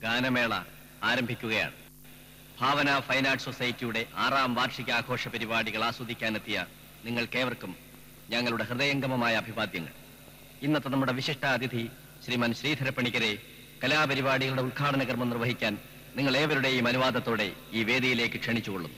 ഗാനമേള ആരംഭിക്കുകയാണ് ഭാവന fine arts സൊസൈറ്റിയുടെ ആറാം വാർഷികാഘോഷ പരിപാടികൾ ആസ്വദിക്കാനെത്തിയ നിങ്ങൾക്കേവർക്കും ഞങ്ങളുടെ ഹൃദയംഗമമായ അഭിവാദ്യങ്ങൾ ഇന്നത്തെ നമ്മുടെ വിശിഷ്ട അതിഥി ശ്രീമാൻ ശ്രീധര പണിക്കരെ കലാപരിപാടികളുടെ ഉദ്ഘാടന കർമ്മം നിർവഹിക്കാൻ നിങ്ങൾ ഏവരുടെയും അനുവാദത്തോടെ ഈ വേദിയിലേക്ക് ക്ഷണിച്ചുകൊള്ളുന്നു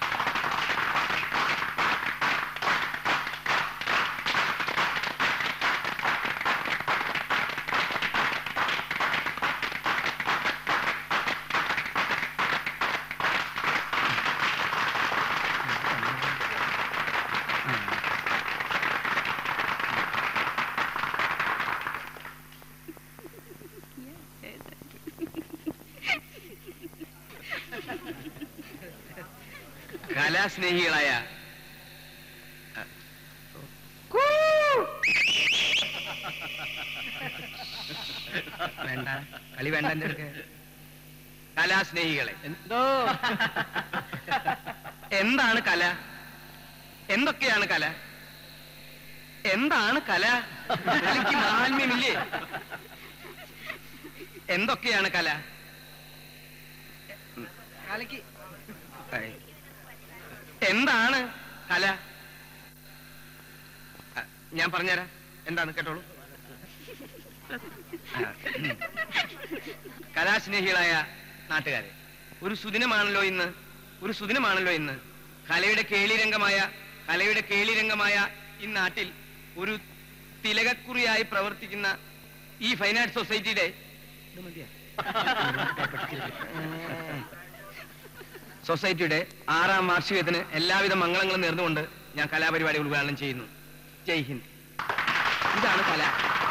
കലാസ്നേഹികളായ വേണ്ട കളി വേണ്ട എന്റെ അടുക്ക് കലാസ്നേഹികളെ എന്തോ എന്താണ് കല എന്തൊക്കെയാണ് കല എന്താണ് കല കലയ്ക്ക് മാഹാത്മ്യമില്ലേ എന്തൊക്കെയാണ് കല കലയ്ക്ക് എന്താണ് കല അ, ഞാൻ പറഞ്ഞുതരാം എന്താണ് കേട്ടോളൂ ആ, ഉം. കലാസ്നേഹികളായ നാട്ടുകാരെ ഒരു സുദിനമാണല്ലോ ഇന്ന് ഒരു സുദിനമാണല്ലോ ഇന്ന് കലയുടെ കേളിരംഗമായ കലയുടെ കേളിരംഗമായ ഈ നാട്ടിൽ ഒരു തിലകക്കുറിയായി പ്രവർത്തിക്കുന്ന ഈ ഫൈൻ ആർട്സ് സൊസൈറ്റിയുടെ ഇത് മതിയോ? സൊസൈറ്റിയുടെ ആറാം വാർഷികത്തിന് എല്ലാവിധ മംഗളങ്ങളും നേർന്നുകൊണ്ട് ഞാൻ കലാപരിപാടി ഉദ്ഘാടനം ചെയ്യുന്നു ജയ് ഹിന്ദ് ഇതാണ് കല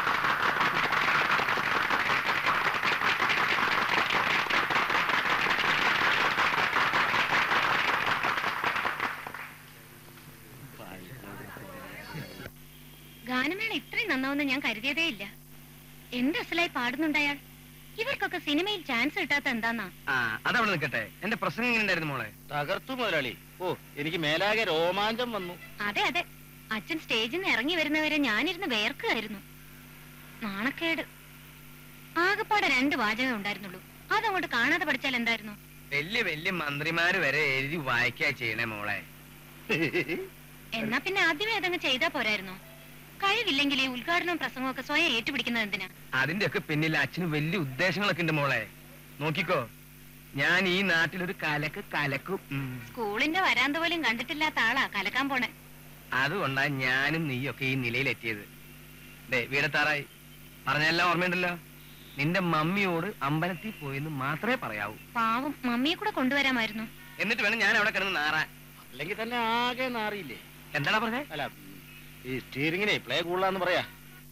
ഗാനമേള ഇത്രയും നന്നാവുന്ന ഞാൻ കരുതിയതേ ഇല്ല എന്ത് അസലായി പാടുന്നുണ്ട് അയാൾ ഇവർക്കൊക്കെ സിനിമയിൽ ചാൻസ് കിട്ടാത്ത എന്താന്നാ ആ അതവിടെ നിൽക്കട്ടെ എന്റെ പ്രസംഗം എങ്ങനെ ഉണ്ടായിരുന്നു മോളെ തകർത്തു മുതലാളി ഓ എനിക്ക് മേലാകെ രോമാഞ്ചം വന്നു അതെ അതെ അച്ഛൻ സ്റ്റേജിൽ നിന്ന് ഇറങ്ങി വരുന്നവരെ ഞാനിരുന്ന് വേർക്കുകയായിരുന്നു നാണക്കേട് ആകപ്പാടെ രണ്ട് വാചകം ഉണ്ടായിരുന്നുള്ളൂ അതങ്ങോട്ട് കാണാതെ പഠിച്ചാൽ എന്തായിരുന്നു വലിയ വലിയ മന്ത്രിമാര് വരെ എഴുതി വായിക്കാ ചെയ്യണേ മോളെ എന്നാ പിന്നെ ആദ്യമേ അതങ്ങ് ചെയ്താ പോരായിരുന്നോ കഴിവില്ലെങ്കിൽ ഈ ഉദ്ഘാടനവും പ്രസംഗവും ഒക്കെ സ്വയം ഏറ്റുപിടിക്കുന്നത് എന്തിനാ അതിന്റെ ഒക്കെ പിന്നിൽ അച്ഛന് വലിയ ഉദ്ദേശങ്ങളൊക്കെ ഉണ്ട് മോളെ നോക്കിക്കോ ഞാൻ ഈ നാട്ടിലൊരു കലക്ക് കലക്കും ഉം. സ്കൂളിന്റെ വരാന്ത പോലും കണ്ടിട്ടില്ലാത്ത ആളാ കലക്കാൻ പോണേ അതുകൊണ്ടാ ഞാനും നീയൊക്കെ ഈ നിലയിലെത്തിയത് ദേ വീടത്താറായി പറഞ്ഞെല്ലാം ഓർമ്മയുണ്ടല്ലോ നിന്റെ മമ്മിയോട് അമ്പലത്തിൽ പോയെന്ന് മാത്രമേ പറയാവൂ പാവം മമ്മിയെ കൂടെ കൊണ്ടുവരാമായിരുന്നു എന്നിട്ട് വേണം ഞാൻ അവിടെ കിടന്ന് നാറാൻ അല്ലെങ്കിൽ തന്നെ ആകെ നാറിയില്ലേ എന്താടാ പറഞ്ഞേ അല്ല ഈ സ്റ്റീറിങ്ങിനെ പ്ലേ കൂടുതലാന്ന് പറയാ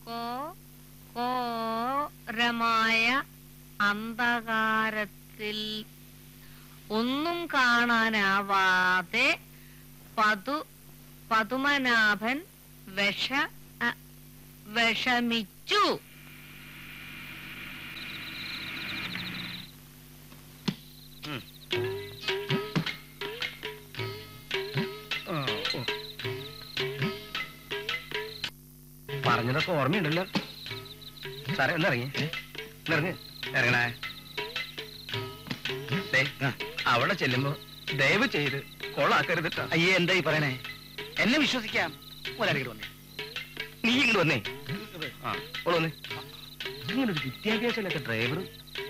ഘോരമായ അന്ധകാരത്തിൽ ഒന്നും കാണാനാവാതെ പതു പതുമനാഭൻ വിഷ അ, വിഷമിച്ചു പറഞ്ഞതൊക്കെ ഓർമ്മയുണ്ടല്ലോ സാറേ ഒന്ന് ഇറങ്ങി ഇറങ്ങി ഇറങ്ങണേ ദേ, അവിടെ ചെല്ലുമ്പോ ദയവ് ചെയ്ത് കൊള്ളാക്കരുതിട്ടാ അയ്യേ എന്താ ഈ പറയണേ എന്നെ വിശ്വസിക്കാം മുതലാളികൾ വന്നേ നീ ഇങ്ങോട്ട് വന്നേ ആ ഓള് വന്നേ ഇങ്ങനെ ഒരു വിദ്യാഭ്യാസമില്ലാത്ത ഡ്രൈവർ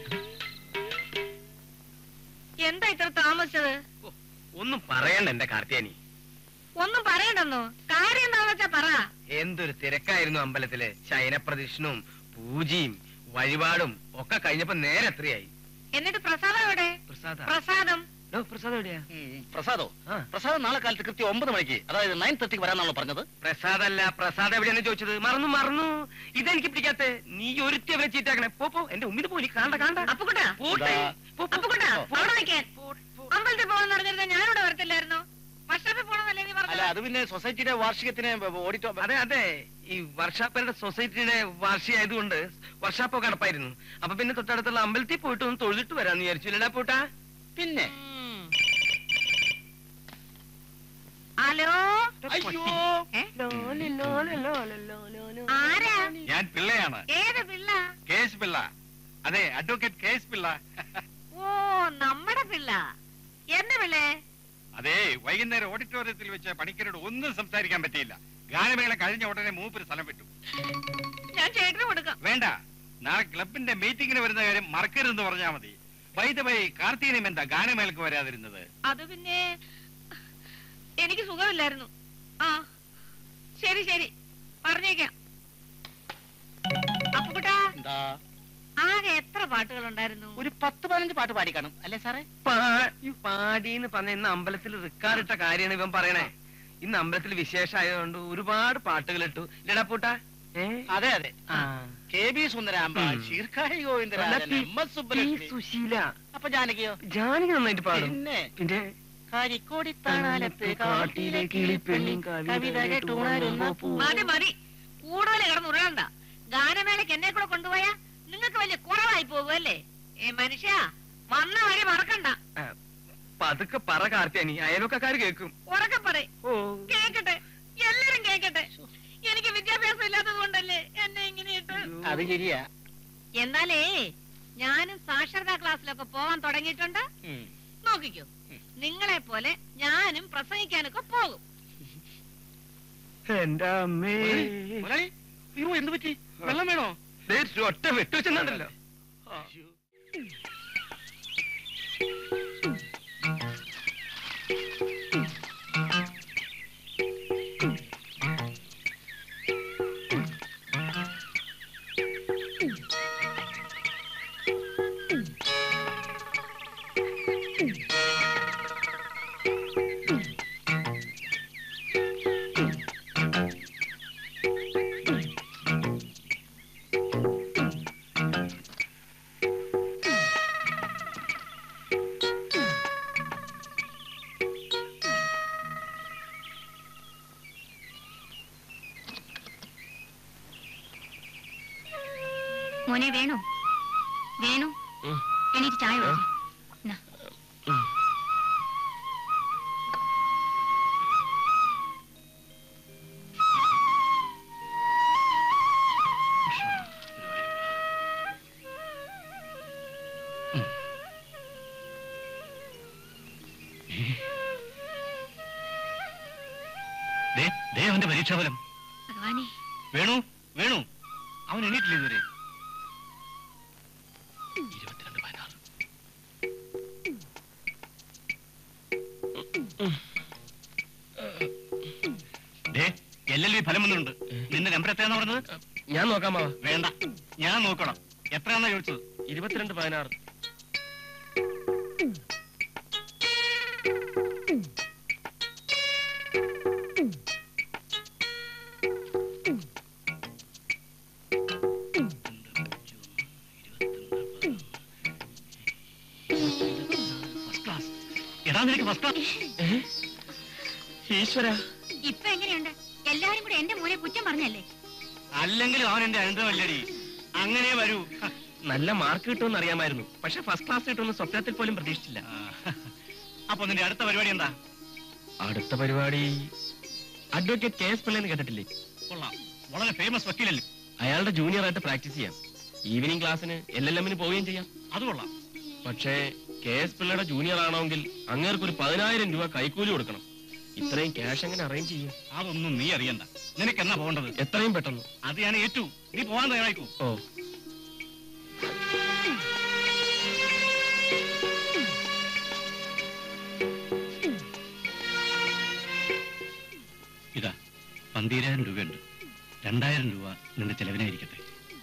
എന്താ ഇത്ര താമസിച്ചത് ഒന്നും പറയണ്ട എന്റെ കാർത്തിയാനി ഒന്നും പറയണ്ടെന്നോ കാര്യം എന്താണെന്ന് വെച്ചാ പറ എന്തൊരു തിരക്കായിരുന്നു അമ്പലത്തില് ശയനപ്രദക്ഷിണവും പൂജയും വഴിപാടും ഒക്കെ കഴിഞ്ഞപ്പോ നേരെ എത്രയായി എന്നിട്ട് പ്രസാദം എവിടെ പ്രസാദ പ്രസാദം ഡോ, പ്രസാദം എവിടെയാ പ്രസാദോ ആ. പ്രസാദം നാളെ കാലത്ത് കൃത്യം ഒമ്പത് മണിക്ക് അതായത് നയൻ തേർട്ടിക്ക് വരാന്നാണല്ലോ പറഞ്ഞത് പ്രസാദല്ല പ്രസാദ് എവിടെയാണ് ചോദിച്ചത് മറന്നു മറന്നു ഇതെനിക്ക് പിടിക്കാത്ത നീ ഒരുത്തി അവരെ ചീറ്റാക്കണേ പോ പോ എന്റെ ഉമ്മിന് പോയി കാണണ്ട കാണണ്ട അപ്പുക്കുട്ടാ പോട്ടെ. ഇതാ. പോ, പോ. അപ്പുക്കുട്ടാ ഓ. അവിടെ നിൽക്കാൻ പോ, പോ. അമ്പലത്തിൽ പോകണമെന്ന് പറഞ്ഞിരുന്ന ഞാനിവിടെ വരത്തില്ലായിരുന്നോ വർഷത്തിൽ പോകണമെന്നല്ലേ നീ അല്ല പറഞ്ഞത് അത് പിന്നെ സൊസൈറ്റിയുടെ വാർഷികത്തിന് ഓഡിറ്റോ അതെ അതെ ഈ വർഷാപ്പരുടെ സൊസൈറ്റിയുടെ വാർഷിക ആയതുകൊണ്ട് വർഷാപ്പൊക്കെ നടപ്പായിരുന്നു അപ്പൊ പിന്നെ തൊട്ടടുത്തുള്ള അമ്പലത്തിൽ പോയിട്ട് ഒന്ന് തൊഴുതിട്ട് വരാന്ന് വിചാരിച്ചു ഇല്ലടാ പോട്ടാ പിന്നെ ഉം. ഹലോ അയ്യോ ഏ? ആരാ ഞാൻ പിള്ളയാണ് ഏത് പിള്ള കേശ് പിള്ള അതെ അഡ്വക്കേറ്റ് കെ എസ് പിള്ള ഓ നമ്മടെ പിള്ള എന്നെ പിള്ളേ അതെ വൈകുന്നേരം ഓഡിറ്റോറിയത്തിൽ വെച്ച് പണിക്കരോട് ഒന്നും സംസാരിക്കാൻ പറ്റിയില്ല ഗാനമേള കഴിഞ്ഞ ഉടനെ മൂപ്പര് സ്ഥലം വിട്ടു ഞാൻ ചേട്ടന് കൊടുക്കാം വേണ്ട നാളെ ക്ലബിന്റെ മീറ്റിംഗിന് വരുന്ന കാര്യം മറക്കരുതെന്ന് പറഞ്ഞാൽ മതി വൈദവൈ കാർത്തികനും എന്താ ഗാനമേളക്ക് വരാതിരുന്നത് അത് പിന്നെ എനിക്ക് സുഖമില്ലായിരുന്നു ആ ശരി ശരി പറഞ്ഞേക്കാം അപ്പുകുട്ടാ എന്താ ആകെ എത്ര പാട്ടുകൾ ഉണ്ടായിരുന്നു ഒരു പത്ത് പതിനഞ്ച് പാട്ട് പാടി കാണും അല്ലേ സാറേ പാടിന്ന് പറഞ്ഞ ഇന്ന് അമ്പലത്തിൽ റിക്കാർഡിട്ട കാര്യമാണ് ഇവൻ പറയണേ ഇന്ന് അമ്പലത്തിൽ വിശേഷമായതുകൊണ്ട് ഒരുപാട് പാട്ടുകൾ ഇട്ടു ഇല്ലടാ പൂട്ടാ ഏ? അതെ അതെ ആ. കെ ബി സുന്ദരാമ്പ ഉം. ശീർഖാഴി അല്ല, ഗോവിന്ദരാജൻ പി- M S P. Subbulakshmi Susheela അപ്പൊ ജാനകിയോ ജാനകി നന്നായിട്ട് പാടും പിന്നെ പിന്നെ കരിക്കോടിത്താണാലത്ത് കാട്ടിലെ കിളിപ്പെണ്ണി കവിത കേട്ടുണരുന്ന പൂ മതി മതി കൂടുതൽ കിടന്ന് ഉരുളണ്ട ഗാനമേളയ്ക്ക് എന്നെ കൂടെ കൊണ്ടുപോയാ നിങ്ങൾക്ക് വലിയ കുറവായി പോകുമല്ലേ ഏ മനുഷ്യ വന്ന വഴി മറക്കണ്ട പതുക്കെ പറ കാർത്തിയാനി അയൽവക്കക്കാര് കേൾക്കും ഉറക്കെ പറ ഓ കേക്കട്ടെ എല്ലാരും കേക്കട്ടെ എനിക്ക് വിദ്യാഭ്യാസം ഇല്ലാത്തത് കൊണ്ടല്ലേ എന്നെ ഇങ്ങനെ ഇട്ട് അത് ശരിയാ എന്നാലേ ഞാനും സാക്ഷരതാ ക്ലാസ്സിലൊക്കെ പോവാൻ തുടങ്ങിയിട്ടുണ്ട് ഉം. നോക്കിക്കോ നിങ്ങളെ പോലെ ഞാനും പ്രസംഗിക്കാനൊക്കെ പോകും എന്റെ അമ്മേ മുതലാളി, അയ്യോ എന്ത് പറ്റി വെള്ളം വേണോ ദേ, ഒരു ഒറ്റ വെട്ടുവെച്ചെന്നുണ്ടല്ലോ മോനെ വേണു വേണു ഉം. എണീറ്റ് ചായ കുടിക്ക്. നാ. ദേ, ദേ അവന്റെ പരീക്ഷാഫലം ഭഗവാനെ വേണു വേണു അവൻ എണീറ്റില്ല ഇതുവരെ ഇരുപത്തിരണ്ട് പതിനാറ് ദേ എൽ എൽ ബി ഫലം വന്നിട്ടുണ്ട് നിന്റെ നമ്പർ എത്രയാന്ന് പറഞ്ഞത് ഞാൻ നോക്കാം മാവ വേണ്ട ഞാൻ നോക്കണം എത്രയാന്നാ ചോദിച്ചത് ഇരുപത്തിരണ്ട് പതിനാറ് ഫസ്റ്റ് ക്ലാസ് എടാ നിനക്ക് ഫസ്റ്റ് ക്ലാസ് ഈശ്വര ഇപ്പൊ എങ്ങനെയുണ്ട് എല്ലാരും കൂടെ എന്റെ മോനെ കുറ്റം പറഞ്ഞല്ലേ അല്ലെങ്കിൽ അവൻ എന്റെ അനന്തമല്ലടി അങ്ങനെ വരൂ നല്ല മാർക്ക് കിട്ടുമെന്ന് അറിയാമായിരുന്നു പക്ഷെ ഫസ്റ്റ് ക്ലാസ് കിട്ടുമെന്ന് സ്വപ്നത്തിൽ പോലും പ്രതീക്ഷിച്ചില്ല ആ, അപ്പൊ നിന്റെ അടുത്ത പരിപാടി എന്താ അടുത്ത പരിപാടി അഡ്വക്കേറ്റ് കെ എസ് പിള്ളേന്ന് കേട്ടിട്ടില്ലേ കൊള്ളാം വളരെ ഫേമസ് വക്കീലല്ലേ അയാളുടെ ജൂനിയർ ആയിട്ട് പ്രാക്ടീസ് ചെയ്യാം ഈവനിങ് ക്ലാസ്സിന് എൽ എൽ എമ്മിന് പോവുകയും ചെയ്യാം അത് കൊള്ളാം പക്ഷേ കെ എസ് പിള്ളയുടെ ജൂനിയർ ആണെങ്കിൽ അങ്ങേർക്ക് ഒരു പതിനായിരം രൂപ കൈക്കൂലി കൊടുക്കണം ഇത്രയും ക്യാഷ് എങ്ങനെ അറേഞ്ച് ചെയ്യും അതൊന്നും നീ അറിയണ്ട നിനക്ക് എന്നാ പോകേണ്ടത് എത്രയും പെട്ടെന്ന് അത് ഞാൻ ഏറ്റു നീ പോകാൻ തയ്യാറായിക്കൂ ഓ ഇതാ പന്തീരായിരം രൂപയുണ്ട് രണ്ടായിരം രൂപ നിന്റെ ചെലവിനായിരിക്കട്ടെ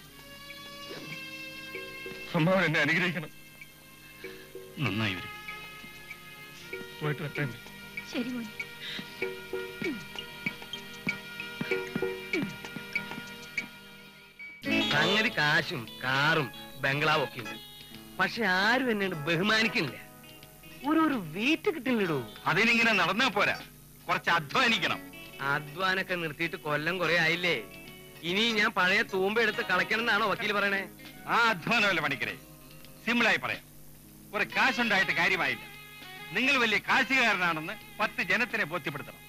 അമ്മാവൻ എന്നെ അനുഗ്രഹിക്കണം നന്നായി വരും പോയിട്ട് വരട്ടെ ശരി മോനെ സംഗതി കാശും കാറും ബംഗ്ലാവും ഒക്കെ ഉണ്ട് പക്ഷെ ആരും എന്നെ ബഹുമാനിക്കുന്നില്ല ഒരു ഒരു വീട്ട് കിട്ടില്ലടോ അതിനിങ്ങനെ നടന്നാ പോരാ കുറച്ച് അധ്വാനിക്കണം അധ്വാനൊക്കെ നിർത്തിയിട്ട് കൊല്ലം കുറെ ആയില്ലേ ഇനി ഞാൻ പഴയ തൂമ്പ എടുത്ത് കളയ്ക്കണം എന്നാണോ വക്കീൽ പറയണേ ആ അധ്വാനമല്ല പണിക്കരെ സിമ്പിളായി പറയാം ഒരു കാശുണ്ടായിട്ട് കാര്യമായില്ല നിങ്ങൾ വലിയ കാശുകാരനാണെന്ന് പത്ത് ജനത്തിനെ ബോധ്യപ്പെടുത്തണം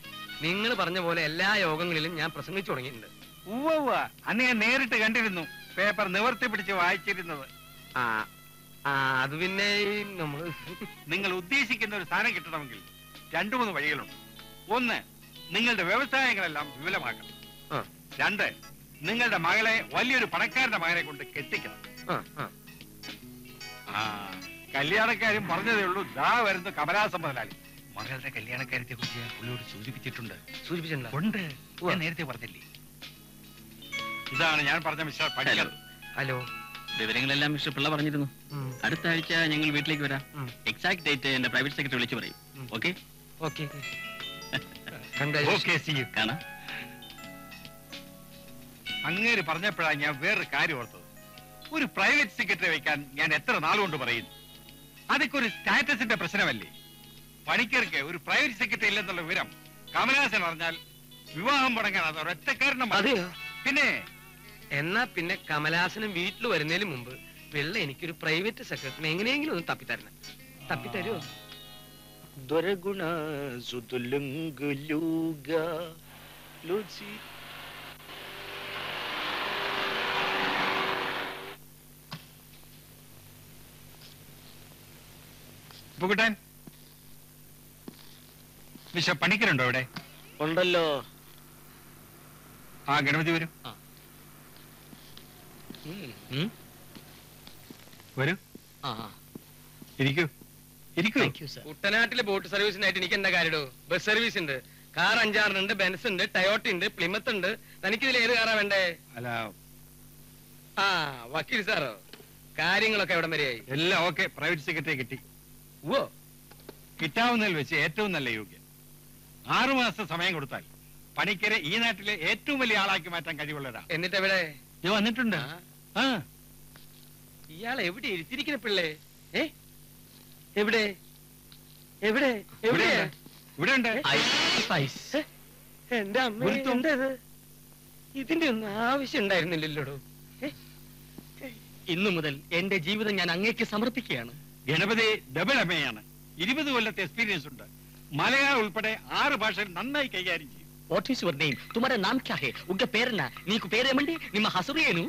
നിങ്ങൾ പറഞ്ഞ പോലെ എല്ലാ യോഗങ്ങളിലും ഞാൻ പ്രസംഗിച്ചു തുടങ്ങിയിട്ടുണ്ട് ഉവ്വ ഉവ്വ അന്ന് ഞാൻ നേരിട്ട് കണ്ടിരുന്നു പേപ്പർ നിവർത്തി പിടിച്ച് വായിച്ചിരുന്നത് ആ ആ അത് പിന്നെ ഈ നമ്മള് നിങ്ങൾ ഉദ്ദേശിക്കുന്ന ഒരു സ്ഥാനം കിട്ടണമെങ്കിൽ രണ്ടു മൂന്ന് വഴികളുണ്ട് ഒന്ന് നിങ്ങളുടെ വ്യവസായങ്ങളെല്ലാം വിപുലമാക്കണം ആ. രണ്ട് നിങ്ങളുടെ മകളെ വലിയൊരു പണക്കാരന്റെ മകനെ കൊണ്ട് കെട്ടിക്കണം ആ, ആ. ആ കല്യാണക്കാരും പറഞ്ഞതേ ഉള്ളൂ ദാ വരുന്നു കമലാസം മുതലാളി മകളുടെ കല്യാണക്കാര്യത്തെ കുറിച്ച് ഞാൻ പുള്ളിയോട് സൂചിപ്പിച്ചിട്ടുണ്ട് സൂചിപ്പിച്ചിട്ടുണ്ടോ ഉണ്ട് ഞാൻ നേരത്തെ പറഞ്ഞില്ലേ ഇതാണ് ഞാൻ പറഞ്ഞ മിസ്റ്റർ പണിക്കർ ഹലോ വിവരങ്ങളെല്ലാം മിസ്റ്റർ പിള്ള പറഞ്ഞിരുന്നു ഉം. അടുത്ത ആഴ്ച ഞങ്ങൾ വീട്ടിലേക്ക് വരാം ഉം. എക്സാക്ട് ഡേറ്റ് എന്റെ പ്രൈവറ്റ് സെക്രട്ടറി വിളിച്ചു പറയും ഉം. Okay okay congratulation okay see you കാണാം അങ്ങേര് പറഞ്ഞപ്പോഴാണ് ഞാൻ വേറൊരു കാര്യം ഓർത്തത് ഒരു പ്രൈവറ്റ് സെക്രട്ടറി വെക്കാൻ ഞാൻ എത്ര നാളുകൊണ്ട് പറയുന്നു അതൊക്കെ ഒരു സ്റ്റാറ്റസിന്റെ പ്രശ്നമല്ലേ പണിക്കർക്ക് ഒരു പ്രൈവറ്റ് സെക്രട്ടറി ഇല്ലെന്നുള്ള വിവരം കമലഹാസൻ അറിഞ്ഞാൽ വിവാഹം മുടങ്ങാൻ അത് ഒരൊറ്റക്കാരനും മതി. അതെയോ പിന്നെ എന്നാ പിന്നെ കമലഹാസനം വീട്ടിൽ വരുന്നതിന് മുമ്പ് വെള്ള എനിക്കൊരു പ്രൈവറ്റ് സെക്രട്ടറി എങ്ങനെയെങ്കിലും ഒന്ന് തപ്പിത്തരണം തപ്പിത്തരുമോ ദൊരഗുണ സുതുലുങ്കുലൂഗ ലുചി പുകുട്ടാൻ മിസ്റ്റർ പണിക്കരുണ്ടോ ഇവിടെ ഉണ്ടല്ലോ ആ ഗണപതി വരും ഉം. വരൂ ആ ഇരിക്കൂ ഇരിക്കൂ താങ്ക് യു സർ കുട്ടനാട്ടിലെ ബോട്ട് സർവീസിനായിട്ട് എനിക്ക് എന്താ കാര്യോ ബസ് സർവീസ് ഉണ്ട് കാർ അഞ്ചാറിനുണ്ട് ബെൻസ് ഉണ്ട് ടയോട്ട ഉണ്ട് പ്ലിമത്ത് ഉണ്ട് തനിക്ക് ഇതിൽ ഏത് കാറാ വേണ്ടേ അല്ല ആ വക്കീൽ സാറോ കാര്യങ്ങളൊക്കെ എവിടം വരെയായി എല്ലാം ഓക്കെ പ്രൈവറ്റ് സെക്രട്ടറി കിട്ടി ഓ കിട്ടാവുന്നതിൽ വെച്ച് ഏറ്റവും നല്ല യോഗ്യൻ ആറു മാസം സമയം കൊടുത്താൽ പണിക്കരെ ഈ നാട്ടിലെ ഏറ്റവും വലിയ ആളാക്കി മാറ്റാൻ കഴിവുള്ളതാ എന്നിട്ട് എവിടെ ഇത് വന്നിട്ടുണ്ട് ആ, ആ ഇയാളെ എവിടെ ഇരുത്തിരിക്കുന്ന പിള്ളേ ഏ എവിടെ എവിടെ എവിടെ ഇവിടെ ഉണ്ട് എന്റെ അമ്മ ഗുരുത്വം. എന്തത് ഇതിന്റെ ഒന്നും ആവശ്യം ഉണ്ടായിരുന്നില്ലല്ലോടോ ഇന്നു മുതൽ എന്റെ ജീവിതം ഞാൻ അങ്ങേക്ക് സമർപ്പിക്കുകയാണ് ഗണപതി ഡബിൾ എമയാണ് ഇരുപത് കൊല്ലത്തെ എക്സ്പീരിയൻസ് ഉണ്ട് മലയാളം ഉൾപ്പെടെ ആറ് ഭാഷകൾ നന്നായി കൈകാര്യം ചെയ്യും ವಾಟ್ ಈಸ್ ಯುವರ್ ನೇಮ್ ತುಮಾರ ನಾಮ್ ಕ್ಯಾ ಹೇ ಉಗ್ಗ ಪೇರನ್ನ ನೀಕು ಪೇರೇಮಂಡಿ ನಿಮ್ಮ ಹಸರು ಏನು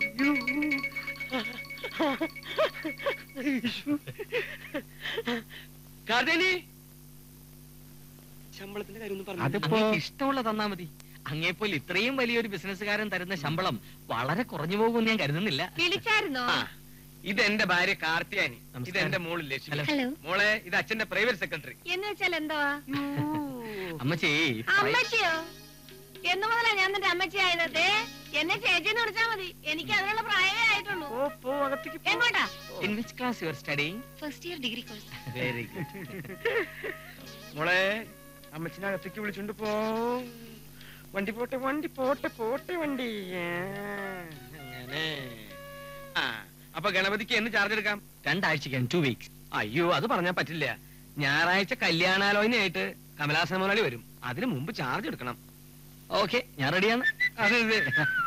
കാർത്തേനി ശമ്പളത്തിന്റെ കാര്യം ഒന്ന് പറഞ്ഞു അതിപ്പോ അങ്ങേക്ക് ഇഷ്ടമുള്ള തന്നാ മതി അങ്ങേപ്പോലെ ഇത്രയും വലിയൊരു ബിസിനസ്സുകാരൻ തരുന്ന ശമ്പളം വളരെ കുറഞ്ഞു പോകുമെന്ന് ഞാൻ കരുതുന്നില്ല വിളിച്ചായിരുന്നോ ആ, ഇത് എന്റെ ഭാര്യ കാർത്തിയാനി ഇത് നമസ്കാരം. എന്റെ മോള് ലക്ഷ്മി ഹലോ. ഹലോ മോളെ ഇത് അച്ഛന്റെ പ്രൈവറ്റ് സെക്രട്ടറി എന്ന് വെച്ചാൽ എന്താ അമ്മച്ചി അമ്മച്ചിയോ എന്ന് മുതലാ ഞാൻ നിന്റെ അമ്മച്ചിയായത് ദേ, എന്നെ ചേച്ചിന്ന് വിളിച്ചാ മതി എനിക്ക് അതിനുള്ള പ്രായമേ ആയിട്ടുള്ളൂ എങ്ങോട്ടാ in which class your study first year degree course very good മോളെ അമ്മച്ചിനെ അകത്തേക്ക് വിളിച്ചോണ്ട് പോ വണ്ടി പോട്ടെ വണ്ടി പോട്ടെ പോട്ടെ വണ്ടി ആ, അങ്ങനെ ആ അപ്പൊ ഗണപതിക്ക് എന്ന് ചാർജ് എടുക്കാം രണ്ടാഴ്ചയ്ക്ക് ടു വീക്സ് അയ്യോ അത് പറഞ്ഞാൽ പറ്റില്ല ഞായറാഴ്ച കല്യാണാലോചനയായിട്ട് കമലാസന മുതലാളി വരും അതിനു മുമ്പ് ചാർജ് എടുക്കണം ഓക്കെ ഞാൻ റെഡിയാണ് അതെ അതെ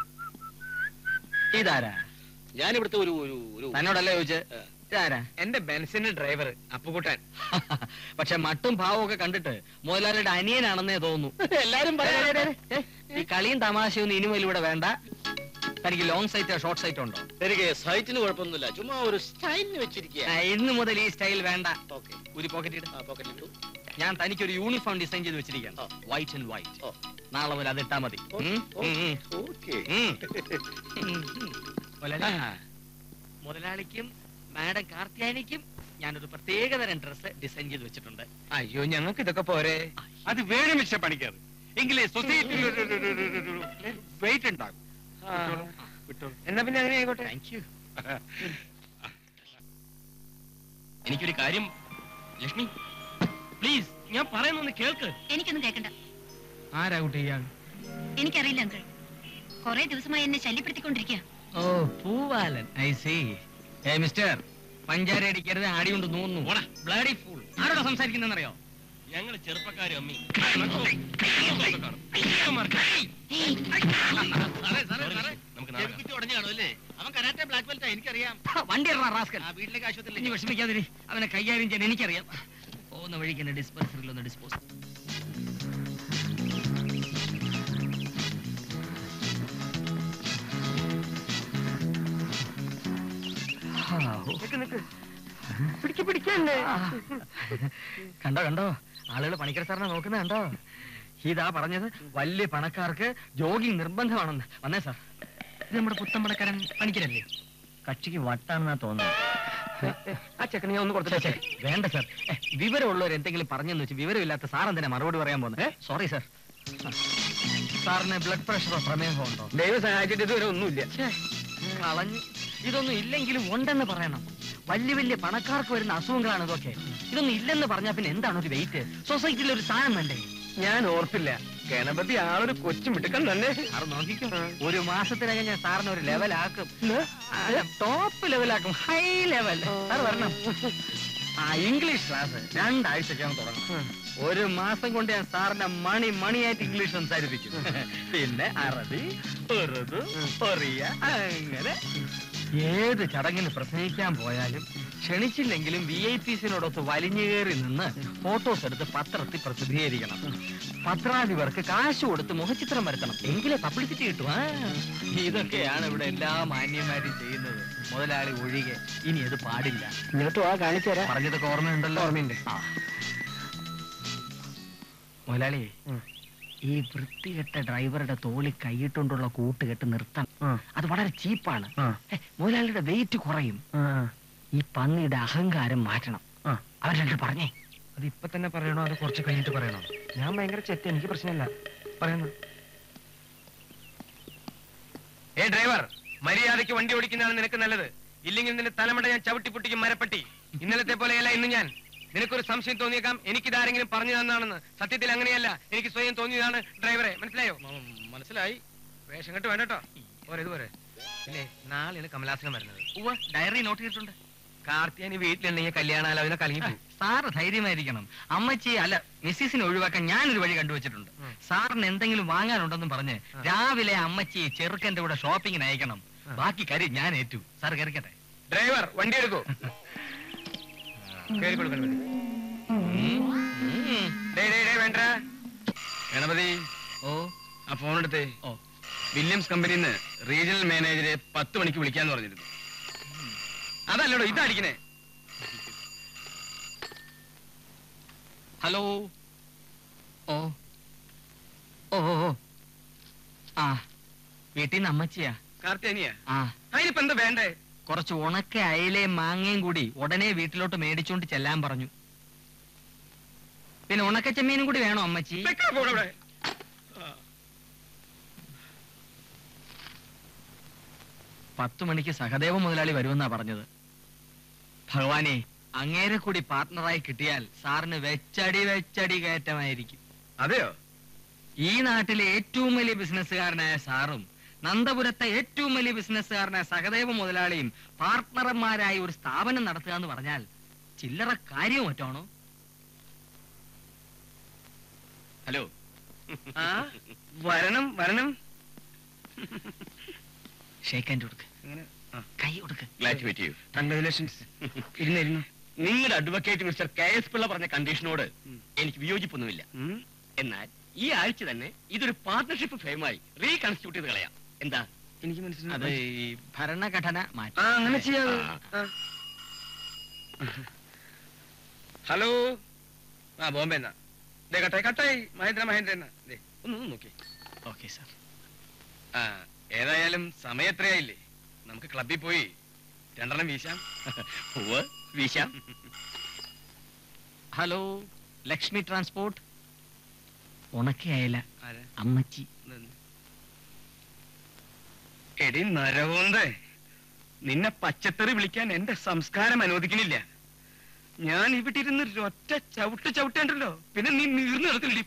ഇതാരാ ഞാൻ ഇവിടുത്തെ ഒരു ഒരു ഒരു തന്നോടല്ലേ ചോദിച്ചത് ഇതാരാ എന്റെ ബെൻസിന്റെ ഡ്രൈവർ അപ്പുകുട്ടൻ പക്ഷെ മട്ടും ഭാവവും ഒക്കെ കണ്ടിട്ട് മുതലാളിയുടെ അനിയനാണെന്നേ തോന്നുന്നു എല്ലാരും ഈ കളിയും തമാശയൊന്നും ഇനി മുതൽ ഇവിടെ വേണ്ട തനിക്ക് ലോങ് സൈറ്റോ ഷോർട്ട് സൈറ്റോ ഉണ്ടോ എനിക്ക് സൈറ്റിന് കുഴപ്പമൊന്നുമില്ല ചുമ്മാ ഒരു സ്റ്റൈലിന് വെച്ചിരിക്കുക ആ, ഇന്ന് മുതൽ ഈ സ്റ്റൈൽ വേണ്ട ഓക്കെ ഒരു പോക്കറ്റ് ഇട് ആ പോക്കറ്റിലിട്ടു ഞാൻ തനിക്ക് ഒരു യൂണിഫോം ഡിസൈൻ ചെയ്ത് വെച്ചിരിക്കുകയാണ് ആ. വൈറ്റ് ആൻഡ് വൈറ്റ് ഓ. നാളെ മുതൽ അതിട്ടാ മതി ഓ, ഉം, ഓ. ഉം, ഉം. ഓക്കെ ഉം. ഉം, ഉം. മുതലാളി മുതലാളിക്കും മാഡം കാർത്തിയാനിക്കും ഞാനൊരു പ്രത്യേക തരം ഡ്രസ് ഡിസൈൻ ചെയ്ത് വെച്ചിട്ടുണ്ട് അയ്യോ ഞങ്ങൾക്ക് ഇതൊക്കെ പോരെ അത് വേണം മിസ്റ്റർ പണിക്കർ എങ്കിലേ സൊസൈറ്റിയിൽ ഒരു വെയിറ്റ് ഉണ്ടാകും ആ. വിട്ടോളൂ, വിട്ടോളൂ. എന്നാ പിന്നെ അങ്ങനെ ആയിക്കോട്ടെ താങ്ക് യു എനിക്കൊരു കാര്യം ലക്ഷ്മി പ്ലീസ് ഞാൻ പറയുന്നൊന്ന് കേൾക്ക് എനിക്കൊന്നും കേൾക്കണ്ട ആരാ കുട്ടി ഇയാൾ എനിക്കറിയില്ല അങ്കിൾ കൊറേ ദിവസമായി എന്നെ ശല്യപ്പെടുത്തിക്കൊണ്ടിരിക്കുക ഓ പൂവാലൻ ഐ സി ഏ മിസ്റ്റർ പഞ്ചാര അടിക്കരുത് ആടി കൊണ്ട് നോന്നു ഓടാ. ബ്ലഡി ഫൂൾ ആരോടാ സംസാരിക്കുന്നറിയോ ഞങ്ങൾ ചെറുപ്പക്കാരും അമ്മി നമുക്ക് നാളെ കാണാം. ഉടഞ്ഞു കാണും അല്ലേ അവൻ കരാട്ടെ ബ്ലാക്ക് ബെൽറ്റാ എനിക്കറിയാം വണ്ടി ഇറങ്ങാ റാസ്കൽ ആ വീട്ടിലേക്ക് ആശുപത്രിയിൽ ഇനി വിഷമിക്കാതിരി അവനെ കൈകാര്യം ചെയ്യാൻ എനിക്കറിയാം പോകുന്ന വഴിക്ക് എന്നെ ഡിസ്പെൻസറിൽ ഒന്ന് ഡിസ്പോസ് നിക്ക് നിക്ക് പിടിക്ക് പിടിക്കല്ലേ കണ്ടോ കണ്ടോ ആളുകൾ പണിക്കർ സാറിനെ നോക്കുന്ന കണ്ടോ ഇതാ പറഞ്ഞത് വലിയ പണക്കാർക്ക് ജോഗിങ് നിർബന്ധമാണെന്ന് വന്നേ സാർ ഇത് നമ്മുടെ പുത്തൻ പണക്കാരൻ പണിക്കരല്ലേ കക്ഷിക്ക് വട്ടാണെന്നാ തോന്നുന്നത് ആ ചെക്കനെ ഞാൻ ഒന്ന് കൊടുത്തിട്ടേ ഛെ, ഛെ, വേണ്ട സാർ ഏ, വിവരമുള്ളവർ എന്തെങ്കിലും പറഞ്ഞെന്ന് വെച്ച് വിവരമില്ലാത്ത സാർ എന്തിനാ മറുപടി പറയാൻ പോകുന്നത് സോറി സാർ സാറിന് ബ്ലഡ് പ്രഷറോ പ്രമേഹമോ ഉണ്ടോ ദൈവം സഹായിച്ചിട്ട് ഇതുവരെ ഒന്നുമില്ല ഛേ, കളഞ്ഞ് ഇതൊന്നും ഇല്ലെങ്കിലും ഉണ്ടെന്ന് പറയണം വലിയ വലിയ പണക്കാർക്ക് വരുന്ന അസുഖങ്ങളാണ് ഇതൊക്കെ ഇതൊന്നും ഇല്ലെന്ന് പറഞ്ഞാൽ പിന്നെ എന്താണ് ഒരു വെയിറ്റ് സൊസൈറ്റിയിൽ ഒരു സ്ഥാനം വേണ്ടേ ഞാൻ ഓർത്തില്ല ഗണപതി ആളൊരു കൊച്ചു മിടുക്കൻ തന്നെ സാറ് നോക്കിക്കോ ഒരു മാസത്തിനകം ഞാൻ സാറിന് ഒരു ലെവലാക്കും ടോപ്പ് ലെവലാക്കും ഹൈ ലെവൽ സാർ വരണം ആ ഇംഗ്ലീഷ് ക്ലാസ് രണ്ടാഴ്ചക്കകം തുടങ്ങണം ഒരു മാസം കൊണ്ട് ഞാൻ സാറിന്റെ മണി മണിയായിട്ട് ഇംഗ്ലീഷ് സംസാരിപ്പിക്കും പിന്നെ അറബി ഉറുദു ഒറിയ അങ്ങനെ ഏത് ചടങ്ങിന് പ്രസംഗിക്കാൻ പോയാലും ക്ഷണിച്ചില്ലെങ്കിലും വി ഐ പിസിനോടൊത്ത് വലിഞ്ഞു കയറി നിന്ന് ഫോട്ടോസ് എടുത്ത് പത്രത്തിൽ പ്രസിദ്ധീകരിക്കണം പത്രാധിപർക്ക് കാശ് കൊടുത്ത് മുഖചിത്രം വരുത്തണം എങ്കിലേ പബ്ലിസിറ്റി കിട്ടും ആ, ഇതൊക്കെയാണ് ഇവിടെ എല്ലാ മാന്യന്മാരും ചെയ്യുന്നത് മുതലാളി ഒഴികെ ഇനി അത് പാടില്ല ഇങ്ങോട്ട് വാ കാണിച്ചു തരാം പറഞ്ഞതൊക്കെ ഓർമ്മയുണ്ടല്ലോ ഓർമ്മയുണ്ട്. ആ. മുതലാളി ഉം. ഈ വൃത്തികെട്ട ഡ്രൈവറുടെ തോളി കൈയിട്ടുകൊണ്ടുള്ള കൂട്ടുകെട്ട് നിർത്തണം അത് വളരെ ചീപ്പാണ് ആ. മുതലാളിയുടെ വെയിറ്റ് കുറയും ഈ പന്നിയുടെ അഹങ്കാരം മാറ്റണം ആ. അവർ രണ്ട് പറഞ്ഞേ അത് ഇപ്പൊ തന്നെ പറയണോ അത് കുറച്ച് കഴിഞ്ഞിട്ട് പറയണോ ഞാൻ ഭയങ്കര ചെറ്റ എനിക്ക് പ്രശ്നമില്ല പറയുന്നു ഏ ഡ്രൈവർ മര്യാദയ്ക്ക് വണ്ടി ഓടിക്കുന്നതാണ് നിനക്ക് നല്ലത് ഇല്ലെങ്കിൽ നിന്റെ തലമുട ഞാൻ ചവിട്ടി പൊട്ടിക്കും മരപ്പട്ടി ഇന്നലത്തെ പോലെയല്ല ഇന്ന് ഞാൻ നിനക്കൊരു സംശയം തോന്നിയേക്കാം എനിക്കിതാരെങ്കിലും പറഞ്ഞു തന്നാണെന്ന് സത്യത്തിൽ അങ്ങനെയല്ല എനിക്ക് സ്വയം തോന്നിയതാണ് ഡ്രൈവറെ മനസ്സിലായോ മനസ്സിലായി വേഷം കെട്ട് വേണ്ട കേട്ടോ പോരെ ഇത് പോരെ പിന്നെ നാളെയാണ് കമലാസനം വരുന്നത് ഉവ്വ ഡയറി നോട്ട് ചെയ്തിട്ടുണ്ട് കാർത്തിയാനി വീട്ടിലുണ്ടെങ്കിൽ കല്യാണാലോചന കലങ്ങി പോകും സാറ് ധൈര്യമായിരിക്കണം അമ്മച്ചി അല്ല മിസ്സിസിനെ ഒഴിവാക്കാൻ ഞാനൊരു വഴി കണ്ടുവച്ചിട്ടുണ്ട് ഉം. സാറിന് എന്തെങ്കിലും വാങ്ങാനുണ്ടെന്നും പറഞ്ഞ് ആ. രാവിലെ അമ്മച്ചി ചെറുക്കന്റെ കൂടെ ഷോപ്പിങ്ങിന് അയക്കണം ആ. ബാക്കി കാര്യം ഞാൻ ഏറ്റു സാർ കയറിക്കട്ടെ ഡ്രൈവർ വണ്ടി എടുക്കൂ കേറിക്കോളൂ ഗണപതി ഡേ ഡേ ഡേ വേണ്ട ഗണപതി ഓ ആ ഫോൺ എടുത്തേ ഓ വില്യംസ് കമ്പനിന്ന് റീജിയണൽ മാനേജറെ പത്ത് മണിക്ക് വിളിക്കാന്ന് പറഞ്ഞിരുന്നു അതല്ലടോ ഇതാ അടിക്കണേ ഹലോ ഓ ഓ ഓ ഓ. ആ വീട്ടിൽ നിന്ന് അമ്മച്ചിയാ കാർത്തിയാനിയാ ആ അതിനിപ്പോ എന്താ വേണ്ടേ കുറച്ച് ഉണക്ക അയിലയും മാങ്ങയും കൂടി ഉടനെ വീട്ടിലോട്ട് മേടിച്ചോണ്ട് ചെല്ലാൻ പറഞ്ഞു പിന്നെ ഉണക്ക ചെമ്മീനും കൂടി വേണോ അമ്മച്ചി വെക്കടാ phone അവിടെ. പത്തു മണിക്ക് സഹദേവ മുതലാളി വരുമെന്നാ പറഞ്ഞത് ഭഗവാനെ അങ്ങേരെ കൂടി പാർട്ട്ണറായി കിട്ടിയാൽ സാറിന് വെച്ചടി വെച്ചടി കയറ്റമായിരിക്കും അതെയോ ഈ നാട്ടിലെ ഏറ്റവും വലിയ ബിസിനസ്സുകാരനായ സാറും നന്ദപുരത്തെ ഏറ്റവും വലിയ ബിസിനസ്സുകാരനായ സഹദേവ മുതലാളിയും പാർട്ട്ണർമാരായി ഒരു സ്ഥാപനം നടത്തുക എന്ന് പറഞ്ഞാൽ ചില്ലറ കാര്യവും മറ്റാണോ ഹലോ ആ വരണം വരണം ഷേക്ക് ഹാൻഡ് കൊടുക്ക് അങ്ങനെ കൈ കൊടുക്ക് glad to meet you congratulations ഇരുന്ന് ഇരുന്നു നിങ്ങളുടെ advocate mister K S Pillai പറഞ്ഞ കണ്ടീഷനോട് ഉം. എനിക്ക് വിയോജിപ്പൊന്നുമില്ല ഉം. എന്നാൽ ഈ ആഴ്ച തന്നെ ഇതൊരു പാർട്ണർഷിപ്പ് ഫെയിമായി റീകൺസ്റ്റിറ്റ്യൂട്ട് ചെയ്ത് കളയാം എന്താ എനിക്ക് അത് മനസ്സിലായി ഈ ഭരണഘടന ആ മാറ്റി അങ്ങനെ ചെയ്യാതെ ആ. ആ. ഹലോ ആ ബോംബെ എന്നാ ദേ കട്ടായി കട്ടായി മഹേന്ദ്ര മഹേന്ദ്ര എന്നാ ദേ ഒന്ന് ഒന്ന് നോക്കി ഓക്കെ സാർ ആ ഏതായാലും സമയം എത്രയായില്ലേ നമുക്ക് ക്ലബിൽ പോയി രണ്ടെണ്ണം വീശാം ഉവ്വ്, വീശാം ഹലോ ലക്ഷ്മി ട്രാൻസ്പോർട്ട് ഉണക്കയല ആരാ അമ്മച്ചി നിന്ന്. എടി നരവോന്തേ നിന്നെ പച്ചത്തറി വിളിക്കാൻ എന്റെ സംസ്കാരം അനുവദിക്കണില്ല ഞാൻ ഇവിടെ ഇരുന്ന് ഒറ്റ ചവിട്ട് ചവിട്ടണ്ടല്ലോ പിന്നെ നീ നീർന്നു നടത്തില്ല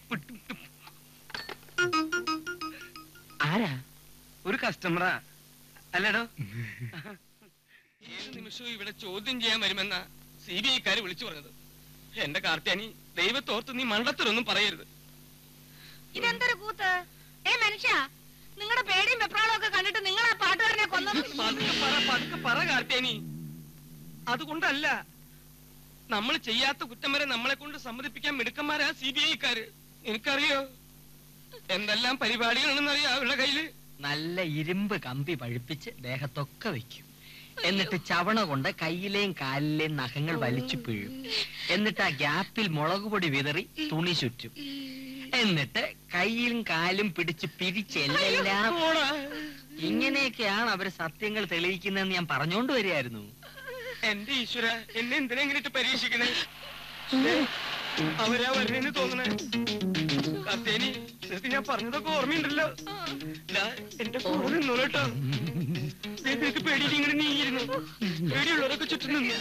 ആരാ ഒരു കസ്റ്റമറാ അല്ലടോ ഏത് നിമിഷവും ഇവിടെ ചോദ്യം ചെയ്യാൻ വരുമെന്ന സി ബി ഐക്കാര് വിളിച്ചു പറഞ്ഞത് എന്റെ കാർത്തിയാനി ദൈവത്തോർത്ത് നീ മണ്ടത്തരൊന്നും പറയരുത് ഇതെന്തൊരു കൂത്ത് ഏ മനുഷ്യ നിങ്ങളുടെ പേടിയും വെപ്രാളവും ഒക്കെ കണ്ടിട്ട് നിങ്ങൾ ആ പാട്ടുകാരനെ കൊന്നത് പതുക്കെ പറ പതുക്കെ പറ കാർത്തിയാനി അതുകൊണ്ടല്ല നമ്മൾ ചെയ്യാത്ത കുറ്റം വരെ നമ്മളെ കൊണ്ട് സമ്മതിപ്പിക്കാൻ മിടുക്കന്മാരാ സി ബി ഐക്കാര് എനിക്കറിയോ എന്തെല്ലാം പരിപാടികളാണെന്ന് അറിയാം അവരുടെ കയ്യില് നല്ല ഇരുമ്പ് കമ്പി പഴിപ്പിച്ച് ദേഹത്തൊക്കെ വെക്കും എന്നിട്ട് ചവണ കൊണ്ട് കയ്യിലെയും കാലിലെയും നഖങ്ങൾ വലിച്ചു പിഴും എന്നിട്ട് ആ ഗ്യാപ്പിൽ മുളക് പൊടി വിതറി തുണി ചുറ്റും എന്നിട്ട് കയ്യിലും കാലും പിടിച്ച് പിരിച്ചെല്ലാം ഇങ്ങനെയൊക്കെയാണ് അവര് സത്യങ്ങൾ തെളിയിക്കുന്നതെന്ന് ഞാൻ പറഞ്ഞോണ്ട് വരികയായിരുന്നു എന്റെ ഈശ്വര എന്നെ എന്തിനാ ഇങ്ങനെ പരീക്ഷിക്കണേ അവരാ വരുന്നേന്ന് തോന്നണേ കത്തേനി നിനക്ക് ഞാൻ പറഞ്ഞതൊക്കെ ഓർമ്മയുണ്ടല്ലോ ദാ, എന്റെ കൂടെ നിന്നോളട്ടോ നിനക്ക് പേടിയിട്ട് ഇങ്ങനെ നീങ്ങിയിരുന്നു പേടിയുള്ളവരൊക്കെ ചുറ്റും നിന്നു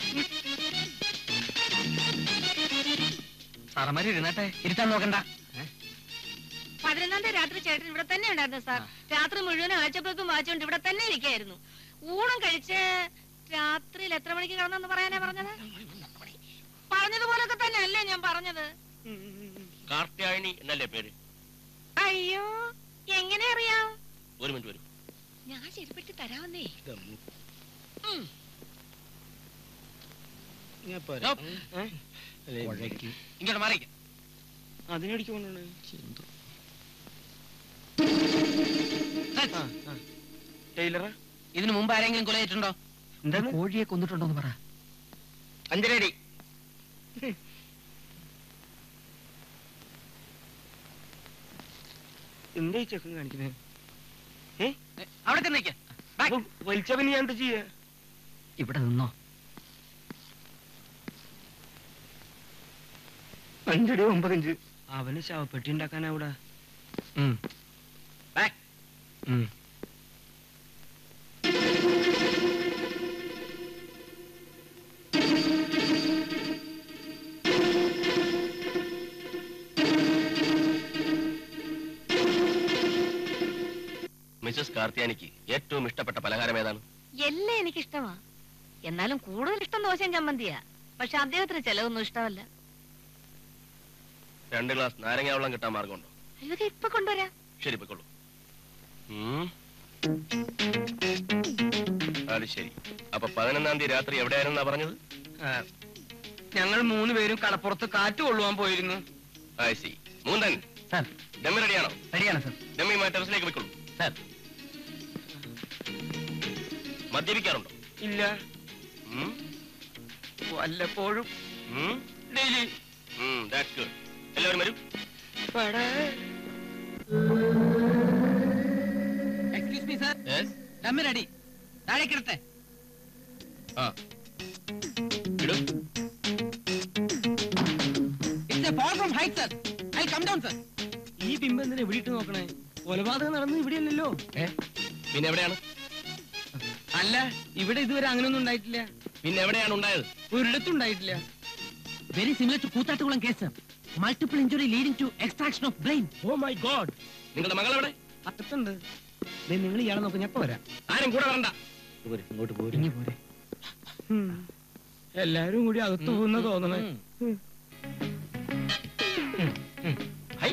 സാറന്മാര് ഇരുന്നട്ടെ ഇരുത്താൻ നോക്കണ്ട പതിനൊന്നാം തീയതി രാത്രി ചേട്ടൻ ഇവിടെ തന്നെ ഉണ്ടായിരുന്നു സാർ രാത്രി മുഴുവൻ ആഴ്ചപ്പേക്കും വായിച്ചുകൊണ്ട് ഇവിടെ തന്നെ ഇരിക്കായിരുന്നു ഊണം കഴിച്ച് രാത്രിയിൽ എത്ര മണിക്ക് കിടന്നെന്ന് പറയാനാ പറഞ്ഞത് പറഞ്ഞതുപോലൊക്കെ തന്നെ അല്ലേ ഞാൻ പറഞ്ഞത് കാർത്യായനി എന്നല്ലേ പേര് അയ്യോ എങ്ങനെ അറിയാം ഒരു മിനിറ്റ് വരും ഞാൻ ശരിപ്പെട്ട് തരാമെന്നേ ഇങ്ങോട്ട് മാറിക്ക അതിനടിച്ചു കൊണ്ടുപോണേ ടൈലറാ ഇതിനു മുമ്പ് ആരെങ്കിലും കൊലയിട്ടുണ്ടോ എന്താണ് കോഴിയെ കൊന്നിട്ടുണ്ടോ എന്ന് പറ അഞ്ചരടി എന്താ ഈ ചെക്കൻ കാണിക്കുന്നേ അവിടെ ചെന്നേക്ക് വലിച്ച പിന്നെ ഞാൻ എന്താ ചെയ്യാ ഇവിടെ നിന്നോ അഞ്ചടി ഒമ്പതഞ്ച് അവന് ശവപ്പെട്ടി ഉണ്ടാക്കാനാ ഇവിടെ ഉം. ഉം. മിസസ് കാർത്തിയാനിക്ക് ഏറ്റവും ഇഷ്ടപ്പെട്ട പലഹാരം ഏതാണ് എല്ലാം എനിക്ക് ഇഷ്ടമാ എന്നാലും കൂടുതൽ ഇഷ്ടം ദോശയും ചമ്മന്തിയാ പക്ഷെ അദ്ദേഹത്തിന് ചെലവൊന്നും ഇഷ്ടമല്ല രണ്ട് ഗ്ലാസ് നാരങ്ങ വെള്ളം കിട്ടാൻ മാർഗമുണ്ടോ ഇതൊക്കെ ഇപ്പൊ കൊണ്ടുവരാം ശരി പൊയ്ക്കോളൂ ഉം. അത് ശരി അപ്പൊ പതിനൊന്നാം തീയതി രാത്രി എവിടെയായിരുന്നാ പറഞ്ഞത് ഞങ്ങൾ മൂന്ന് പേരും കടപ്പുറത്ത് കാറ്റ് കൊള്ളുവാൻ പോയിരുന്നു ഐ സി മൂന്നൻ സാർ ഡമ്മി റെഡിയാണോ റെഡിയാണ് സാർ ഡമ്മി ടെറസിലേക്ക് വെക്കുള്ളൂ സാർ മദ്യപിക്കാറുണ്ടോ ഇല്ല ഉം? വല്ലപ്പോഴും ഡെയിലി ദാറ്റ്സ് ഗുഡ് എല്ലാവരും വരും excuse me sir dummy ready താഴേക്ക് ഇടട്ടെ ആ ഇടും it's a fall from height sir I come down sir ഈ ബിംബം എന്തിനാ ഇവിടെ ഇട്ട് നോക്കണേ കൊലപാതകം നടന്നത് ഇവിടെയല്ലല്ലോ പിന്നെ എവിടെയാണ് അല്ല ഇവിടെ ഇതുവരെ അങ്ങനെയൊന്നും ഉണ്ടായിട്ടില്ല പിന്നെ എവിടെയാണ് ഉണ്ടായത് ഒരിടത്തും ഉണ്ടായിട്ടില്ല very similar to Koothattukulam case sir multiple injury leading to extraction of brain oh my god നിങ്ങളുടെ മകൾ എവിടെ അകത്തുണ്ട് ദേ, നിങ്ങൾ ഇയാളെ നോക്ക് ഞാൻ ഇപ്പൊ വരാം ആരും കൂടെ വരണ്ട ഇങ്ങോട്ട് പോരെ ഉം. എല്ലാരും കൂടി അകത്ത് പോകുന്ന തോന്നണേ ഹൈ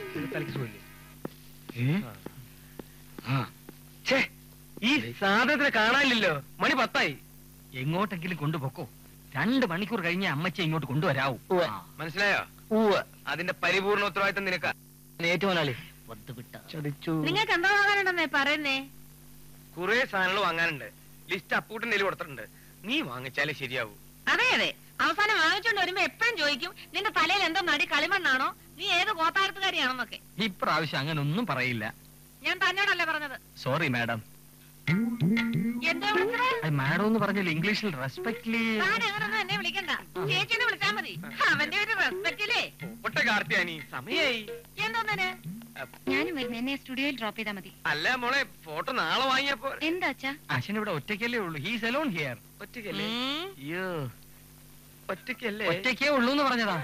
ഛേ, ഈ സാധനത്തിനെ കാണാനില്ലല്ലോ മണി പത്തായി എങ്ങോട്ടെങ്കിലും കൊണ്ടുപോക്കോ രണ്ട് മണിക്കൂർ കഴിഞ്ഞ് അമ്മച്ചെ ഇങ്ങോട്ട് കൊണ്ടുവരാവൂ ആ. മനസ്സിലായോ അതിന്റെ പരിപൂർണ ഉത്തരവാദിത്തം നിനക്ക ഏറ്റുമുതലാളി വന്നുവിട്ട ചതിച്ചു നിങ്ങൾക്ക് എന്താ വാങ്ങാനുണ്ടെന്നേ പറയുന്നേ കുറെ സാധനങ്ങൾ വാങ്ങാനുണ്ട് ലിസ്റ്റ് അപ്പൂട്ടൻ കയ്യിൽ കൊടുത്തിട്ടുണ്ട് നീ വാങ്ങിച്ചാലേ ശരിയാവൂ അതെ അതെ അവസാനം വാങ്ങിച്ചോണ്ട് വരുമ്പോ എപ്പോഴും ചോദിക്കും നിന്റെ തലയിൽ എന്തോ നടി കളിമണ്ണാണോ നീ ഏത് കോത്താരത്തുകാരിയാണെന്നൊക്കെ ഇപ്രാവശ്യം അങ്ങനെ ഒന്നും പറയില്ല ഞാൻ തന്നോടല്ലേ പറഞ്ഞത് സോറി മാഡം എന്തോ വിളിച്ചത് മാഡം എന്ന് പറഞ്ഞാൽ ഇംഗ്ലീഷിൽ റെസ്പെക്ട്ലി താൻ അങ്ങനൊന്നും എന്നെ വിളിക്കണ്ട ചേച്ചിനെ വിളിച്ചാ മതി അവന്റെ ഒരു റെസ്പെക്റ്റില്ലേ ഒട്ട കാർത്തിയാനി സമയായി എന്തോന്നെ ഞാനും വരുന്നു എന്നെ സ്റ്റുഡിയോയിൽ ഡ്രോപ്പ് ചെയ്താൽ മതി അല്ല മോളെ ഫോട്ടോ നാളെ വാങ്ങിയപ്പോ എന്താ അച്ഛാ അച്ഛൻ ഇവിടെ ഒറ്റയ്ക്കല്ലേ ഉള്ളൂ ഹീസ് അലോൺ ഹിയർ ഒറ്റയ്ക്കല്ലേ അയ്യോ ഒറ്റയ്ക്കല്ലേ ഒറ്റയ്ക്കേ ഉള്ളൂ എന്ന് പറഞ്ഞതാ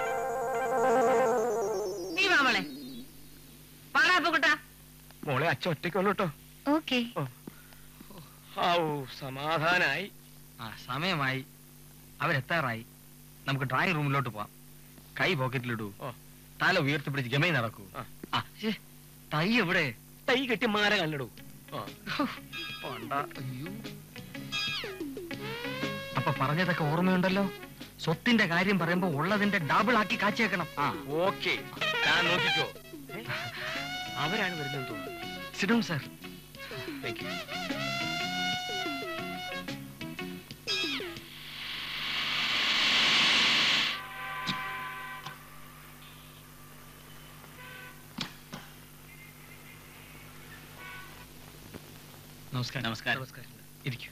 നീ വാമളെ പാടാപ്പുകുട്ടാ മോളെ അച്ഛൻ ഒറ്റയ്ക്കുള്ളൂ കേട്ടോ ഓക്കെ ഔ സമാധാനായി ആ സമയമായി അവരെത്താറായി നമുക്ക് ഡ്രോയിങ് റൂമിലോട്ട് പോവാം കൈ പോക്കറ്റിലിടൂ ഓ. തല ഉയർത്തിപ്പിടിച്ച് ഗമയിൽ നടക്കൂ ആ. ആ, ശ്ശേ, തൈ എവിടെ തൈ കെട്ടി മാല കണ്ടിടൂ പോണ്ട. അയ്യോ. അപ്പൊ പറഞ്ഞതൊക്കെ ഓർമ്മയുണ്ടല്ലോ സ്വത്തിന്റെ കാര്യം പറയുമ്പോ ഉള്ളതിന്റെ ഡബിൾ ആക്കി കാച്ചേക്കണം ആ ഓക്കെ ഞാൻ നോക്കിക്കോ ഏ? അവരാണ് വരുന്നത് തോന്നുന്നു സിഡും സർ Thank you. നമസ്കാരം നമസ്കാരം ഇരിക്കൂ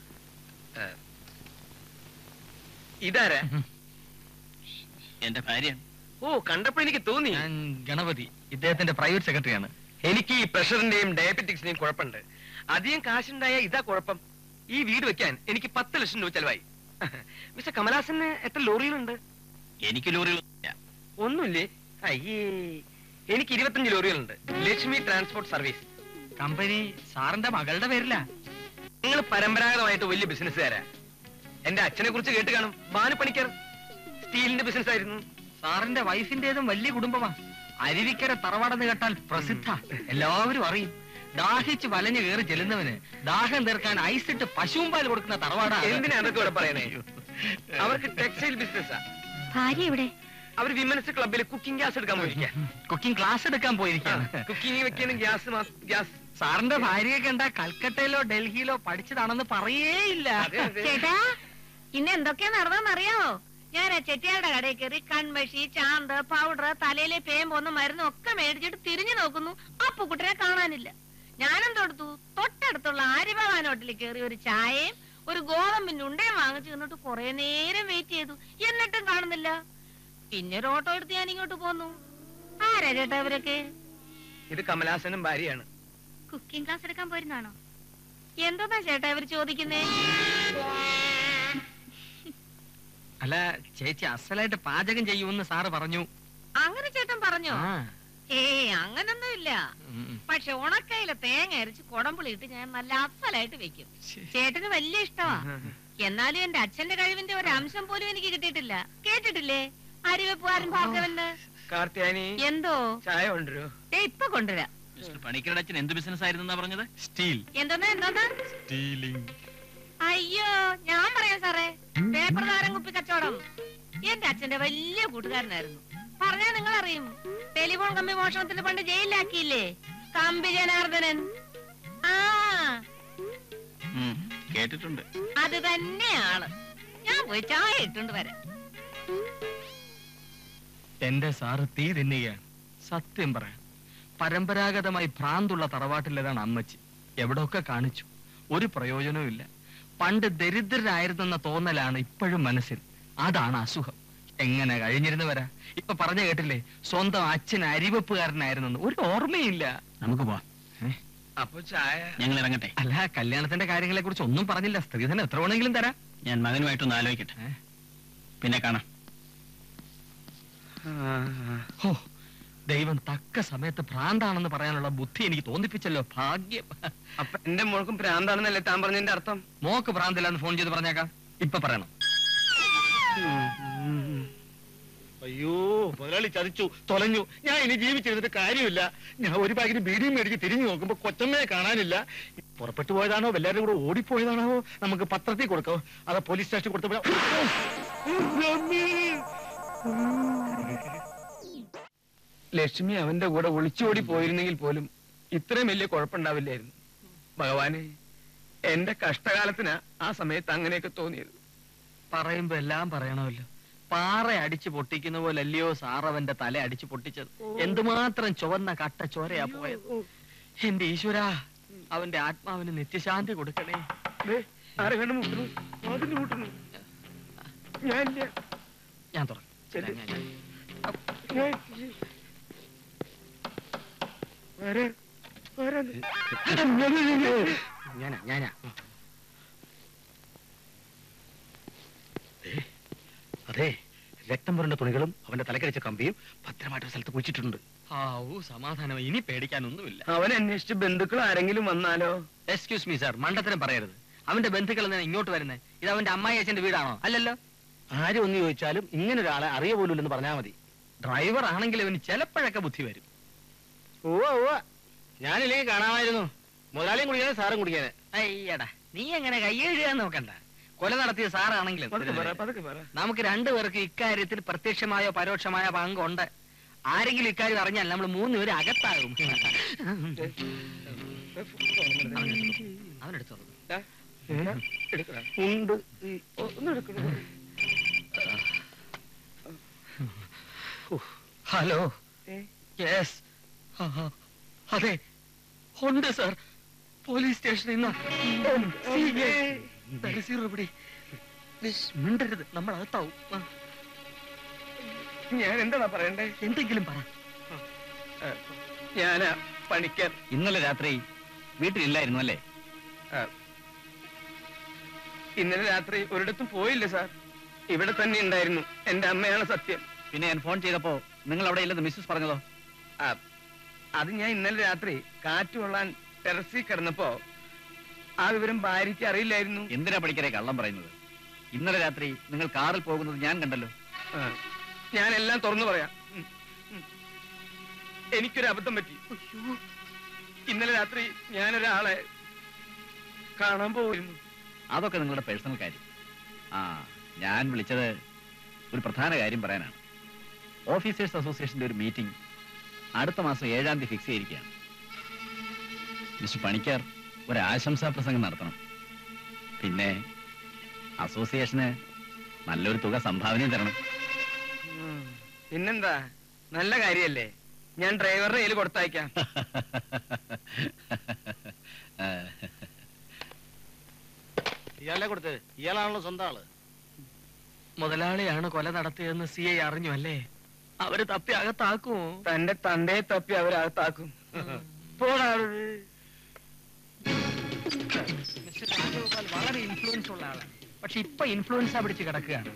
ഇതാരാ എന്റെ ഭാര്യ ഓ കണ്ടപ്പോ എനിക്ക് തോന്നി ഞാൻ ഗണപതി ഇദ്ദേഹത്തിന്റെ പ്രൈവറ്റ് സെക്രട്ടറിയാണ് എനിക്ക് ഈ പ്രഷറിന്റെയും ഡയബറ്റിക്സിന്റെയും കുഴപ്പമുണ്ട് അധികം കാശുണ്ടായ ഇതാ കുഴപ്പം ഈ വീട് വെക്കാൻ എനിക്ക് പത്ത് ലക്ഷം രൂപ ചെലവായി മിസ്റ്റർ കമലാസന് എത്ര ലോറികളുണ്ട് എനിക്ക് ലോറികൾ ഒന്നുമില്ലേ അയ്യേ എനിക്ക് ഇരുപത്തഞ്ച് ലോറികളുണ്ട് ലക്ഷ്മി ട്രാൻസ്പോർട്ട് സർവീസ് കമ്പനി സാറിന്റെ മകളുടെ പേരില നിങ്ങൾ പരമ്പരാഗതമായിട്ട് വലിയ ബിസിനസ്സുകാരാ എന്റെ അച്ഛനെ കുറിച്ച് കേട്ട് കാണും ബാനു പണിക്കർ സ്റ്റീലിന്റെ ബിസിനസ് ആയിരുന്നു സാറിന്റെ വൈഫിന്റേതും വലിയ കുടുംബമാ അരുവിക്കര തറവാടെന്ന് കേട്ടാൽ പ്രസിദ്ധ എല്ലാവരും അറിയും ദാഹിച്ച് വലഞ്ഞു കയറി ചെല്ലുന്നവന് ദാഹം തീർക്കാൻ ഐസിട്ട് പശുവും പാൽ കൊടുക്കുന്ന തറവാടാ അത്. എന്തിനാ അതൊക്കെ ഇവിടെ പറയണേ അവർക്ക് ടെക്സ്റ്റൈൽ ബിസിനസ്സാ ഭാര്യ എവിടെ അവർ വിമൻസ് ക്ലബിൽ കുക്കിംഗ് ഗ്യാസ് എടുക്കാൻ പോയിരിക്കാം കുക്കിംഗ് ക്ലാസ് എടുക്കാൻ പോയിരിക്കാണ് കുക്കിംഗ് വെക്കുന്ന ഗ്യാസ് ഗ്യാസ് സാറിന്റെ ഭാര്യയെ കണ്ട കൽക്കട്ടയിലോ ഡൽഹിയിലോ പഠിച്ചതാണെന്ന് പറയേയില്ല അതെ, അതെ. ചേട്ടാ ഇന്ന് എന്തൊക്കെയാ നടന്നതെന്ന് അറിയാമോ ഞാൻ ആ ചെട്ടിയാരുടെ കടയിൽ കയറി കൺമഷി ചാന്ത് പൗഡർ തലയിലെ പേമ്പൊന്ന് മരുന്നും ഒക്കെ മേടിച്ചിട്ട് തിരിഞ്ഞു നോക്കുന്നു അപ്പുക്കുട്ടനെ കാണാനില്ല ഞാനെന്ത് കൊടുത്തു തൊട്ടടുത്തുള്ള ആര്യഭവാൻ ഹോട്ടലിൽ കയറി ഒരു ചായയും ഒരു ഗോതമ്പിന്റെ ഉണ്ടയും വാങ്ങിച്ചു നിന്നിട്ട് കുറെ നേരം വെയിറ്റ് ചെയ്തു എന്നിട്ടും കാണുന്നില്ല പിന്നെ ഒരു ഓട്ടോ എടുത്ത് ഞാൻ ഇങ്ങോട്ട് പോന്നു ആരാ ചേട്ടാ ഇവരൊക്കെ ഇത് കമലാസനും ഭാര്യയാണ് കുക്കിംഗ് ക്ലാസ് എടുക്കാൻ പോയിരുന്നാണോ എന്താ ചേട്ടാ ഇവർ ചോദിക്കുന്നേ അല്ല ചേച്ചി അസലായിട്ട് പാചകം ചെയ്യുമെന്ന് സാറ് പറഞ്ഞു അങ്ങനെ ചേട്ടൻ പറഞ്ഞോ ആ ഏയ് അങ്ങനൊന്നുമില്ല ഉം. പക്ഷെ ഉണക്കയിലെ തേങ്ങ അരച്ച് കുടമ്പുളി ഇട്ട് ഞാൻ നല്ല അസലായിട്ട് വെക്കും ശ്ശേ. ചേട്ടന് വലിയ ഇഷ്ടമാ എന്നാലും എന്റെ അച്ഛന്റെ കഴിവിന്റെ ഒരു അംശം പോലും എനിക്ക് കിട്ടിയിട്ടില്ല കേട്ടിട്ടില്ലേ അരിവെപ്പുകാരൻ ഭാർഗവന് കാർത്തിയാനി എന്തോ ചായ കൊണ്ടുവരൂ ദേ ഇപ്പൊ കൊണ്ടുവരാം മിസ്റ്റർ പണിക്കരുടെ അച്ഛൻ എന്ത് ബിസിനസ് ആയിരുന്നു പറഞ്ഞത് സ്റ്റീൽ എന്തോന്നാ എന്തോന്നാ സ്റ്റീലിംഗ് അയ്യോ ഞാൻ പറയാം സാറേ പേപ്പർ താരം കുപ്പി കച്ചവടം എന്റെ അച്ഛന്റെ വലിയ കൂട്ടുകാരനായിരുന്നു പറഞ്ഞാ നിങ്ങൾ അറിയും ടെലിഫോൺ കമ്പി മോഷണത്തിന് പണ്ട് ജയിലിലാക്കിയില്ലേ കമ്പി ജനാർദ്ദനൻ ആ ഉം, കേട്ടിട്ടുണ്ട് അത് തന്നെ ആള് ഞാൻ പോയി ചായ ഇട്ടുകൊണ്ട് വരാം എന്റെ സാറ് തീ തിന്നുകയാണ് സത്യം പറയാം പരമ്പരാഗതമായി ഭ്രാന്തുള്ള തറവാട്ടിലേതാണ് അമ്മച്ചി എവിടെയൊക്കെ കാണിച്ചു ഒരു പ്രയോജനവും ഇല്ല പണ്ട് ദരിദ്രരായിരുന്നെന്ന തോന്നലാണ് ഇപ്പോഴും മനസ്സിൽ അതാണ് അസുഖം എങ്ങനെ കഴിഞ്ഞിരുന്നവരാ ഇപ്പൊ പറഞ്ഞു കേട്ടില്ലേ സ്വന്തം അച്ഛൻ അരിവെപ്പുകാരനായിരുന്നെന്ന് ഒരു ഓർമ്മയില്ല നമുക്ക് പോവാം അപ്പൊ ചായ ഞങ്ങൾ ഇറങ്ങട്ടെ അല്ല കല്യാണത്തിന്റെ കാര്യങ്ങളെ കുറിച്ച് ഒന്നും പറഞ്ഞില്ല സ്ത്രീധനം എത്ര വേണമെങ്കിലും തരാം ഞാൻ മകനുമായിട്ടൊന്ന് ആലോചിക്കട്ടെ ഏ? പിന്നെ കാണാം ഹോ ദൈവം തക്ക സമയത്ത് ഭ്രാന്താണെന്ന് പറയാനുള്ള ബുദ്ധി എനിക്ക് തോന്നിപ്പിച്ചല്ലോ ഭാഗ്യം അപ്പൊ എന്റെ മോൾക്കും ഭ്രാന്താണെന്നല്ലേ താൻ പറഞ്ഞതിന്റെ അർത്ഥം മോക്ക് ഭ്രാന്തില്ലാന്ന് ഫോൺ ചെയ്ത് പറഞ്ഞേക്കാം ഇപ്പൊ പറയണം അയ്യോ മുതലാളി ചതിച്ചു തൊലഞ്ഞു ഞാൻ ഇനി ജീവിച്ചിരുന്നിട്ട് കാര്യമില്ല ഞാൻ ഒരു പാക്കിന് ബീഡിയും മേടിച്ച് തിരിഞ്ഞു നോക്കുമ്പോ കൊച്ചമ്മയെ കാണാനില്ല പുറപ്പെട്ടു പോയതാണോ എല്ലാവരും കൂടെ ഓടിപ്പോയതാണോ നമുക്ക് പത്രത്തിൽ കൊടുക്കോ അതോ പോലീസ് സ്റ്റേഷൻ കൊടുത്തപ്പോഴോ ലക്ഷ്മി അവന്റെ കൂടെ ഒളിച്ചോടി പോയിരുന്നെങ്കിൽ പോലും ഇത്രയും വലിയ കുഴപ്പമുണ്ടാവില്ലായിരുന്നു ഭഗവാനെ എന്റെ കഷ്ടകാലത്തിനാ ആ സമയത്ത് അങ്ങനെയൊക്കെ തോന്നിയത് പറയുമ്പോ എല്ലാം പറയണമല്ലോ പാറ അടിച്ചു പൊട്ടിക്കുന്ന പോലെ അല്ലയോ സാറവന്റെ തല അടിച്ചു പൊട്ടിച്ചത് എന്തുമാത്രം ചുവന്ന കട്ട ചോരയാ പോയത് എന്റെ ഈശ്വര അവന്റെ ആത്മാവിന് നിത്യശാന്തി കൊടുക്കണേ ദേ, ആരെ കണ്ടു മുട്ടുന്നു അതിന് മുട്ടുന്നു ഞാനില്ല ഞാൻ തുറക്കും ശരി. ഞാൻ- ഞാൻ- ഞാൻ ആരാ? ആരാത്? ഞാനാ ഞാനാ അതെ രക്തം പുരണ്ട തുണികളും അവന്റെ തലക്കടിച്ച കമ്പിയും ഭദ്രമായിട്ട് ഒരു സ്ഥലത്ത് കുഴിച്ചിട്ടുണ്ട് ആവൂ സമാധാനം ഇനി പേടിക്കാനൊന്നുമില്ല അവൻ അന്വേഷിച്ച് ബന്ധുക്കൾ ആരെങ്കിലും വന്നാലോ എക്സ്ക്യൂസ് മീ സാർ മണ്ടത്തരം പറയരുത് അവന്റെ ബന്ധുക്കൾ എന്തിനാ ഇങ്ങോട്ട് വരുന്നത് ഇത് അവന്റെ അമ്മായി അച്ഛന്റെ വീടാണോ അല്ലല്ലോ ആരും ഒന്ന് ചോദിച്ചാലും ഇങ്ങനെ ഒരാളെ അറിയ പോലും എന്ന് പറഞ്ഞാൽ മതി ഡ്രൈവർ ആണെങ്കിൽ അവന് ചിലപ്പോഴൊക്കെ ബുദ്ധി വരും ഓ ഓ ഞാനില്ലെങ്കിൽ കാണാമായിരുന്നു മുതലാളിയും കുടിക്കാതെ സാറും കുടിക്കാതെ അയ്യടാ നീ എങ്ങനെ കയ്യെഴുതാൻ നോക്കണ്ട കൊല നടത്തിയ സാറാണെങ്കിലും പതുക്കെ പറ പതുക്കെ പറ നമുക്ക് രണ്ടുപേർക്ക് ഇക്കാര്യത്തിൽ പ്രത്യക്ഷമായോ പരോക്ഷമായോ പങ്കുണ്ട് ആരെങ്കിലും ഇക്കാര്യം അറിഞ്ഞാൽ നമ്മൾ മൂന്നുപേര് അകത്താകും അവനെടുത്തോളൂ ദാ, എടുക്കടാ. ഉണ്ട് ഈ- ഒ- ഒന്ന് എടുക്കണോ ഹലോ ഏ? യെസ് അതെ ഉണ്ട് സർ പോലീസ് സ്റ്റേഷനിൽ നിന്ന് ഇവിടെ മിണ്ടരുത് നമ്മൾ അകത്താവും ആ, ഞാൻ എന്താ പറയണ്ടേ എന്തെങ്കിലും പറ ഞാനാ പണിക്കർ ഇന്നലെ രാത്രി വീട്ടിലില്ലായിരുന്നു അല്ലേ ഇന്നലെ രാത്രി ഒരിടത്തും പോയില്ല സാർ ഇവിടെ തന്നെ ഉണ്ടായിരുന്നു എന്റെ അമ്മയാണ് സത്യം പിന്നെ ഞാൻ ഫോൺ ചെയ്തപ്പോ നിങ്ങൾ അവിടെ ഇല്ലെന്ന് മിസ്സസ് പറഞ്ഞതോ ആ, അത് ഞാൻ ഇന്നലെ രാത്രി കാറ്റ് കൊള്ളാൻ ടെറസിൽ കിടന്നപ്പോ ആ വിവരം ഭാര്യയ്ക്ക് അറിയില്ലായിരുന്നു എന്തിനാ പഠിക്കരെ കള്ളം പറയുന്നത് ഇന്നലെ രാത്രി നിങ്ങൾ കാറിൽ പോകുന്നത് ഞാൻ കണ്ടല്ലോ ആ, ഞാൻ എല്ലാം തുറന്നു പറയാം ഉം, ഉം. എനിക്കൊരു അബദ്ധം പറ്റി ഇന്നലെ രാത്രി ഞാനൊരാളെ കാണാൻ പോയിരുന്നു അതൊക്കെ നിങ്ങളുടെ പേഴ്സണൽ കാര്യം ആ ഞാൻ വിളിച്ചത് ഒരു പ്രധാന കാര്യം പറയാനാണ് ഓഫീസേഴ്സ് അസോസിയേഷന്റെ ഒരു മീറ്റിംഗ് അടുത്ത മാസം ഏഴാം തീയതി ഫിക്സ് ചെയ്തിരിക്കുകയാണ് മിസ്റ്റർ പണിക്കർ ഒരു ആശംസാ പ്രസംഗം നടത്തണം പിന്നെ അസോസിയേഷന് നല്ലൊരു തുക സംഭാവനയും തരണം ഉം. പിന്നെന്താ നല്ല കാര്യല്ലേ ഞാൻ ഡ്രൈവറുടെ കയ്യിൽ കൊടുത്തയക്കാം ആ, ഇയാളെ കൊടുത്തത് ഇയാളാണല്ലോ സ്വന്തം ആള് മുതലാളിയാണ് കൊല നടത്തിയതെന്ന് സി ഐ അറിഞ്ഞു അല്ലേ അവര് തപ്പി അകത്താക്കുമോ തന്റെ തന്തയെ തപ്പി അവരകത്താക്കും പോടാ അവിടുന്ന്. മിസ്റ്റർ രാജഗോപാൽ വളരെ ഇൻഫ്ലുവൻസ് ഉള്ള ആളാണ് പക്ഷെ ഇപ്പൊ ഇൻഫ്ലുവൻസാ പിടിച്ച് കിടക്കുകയാണ്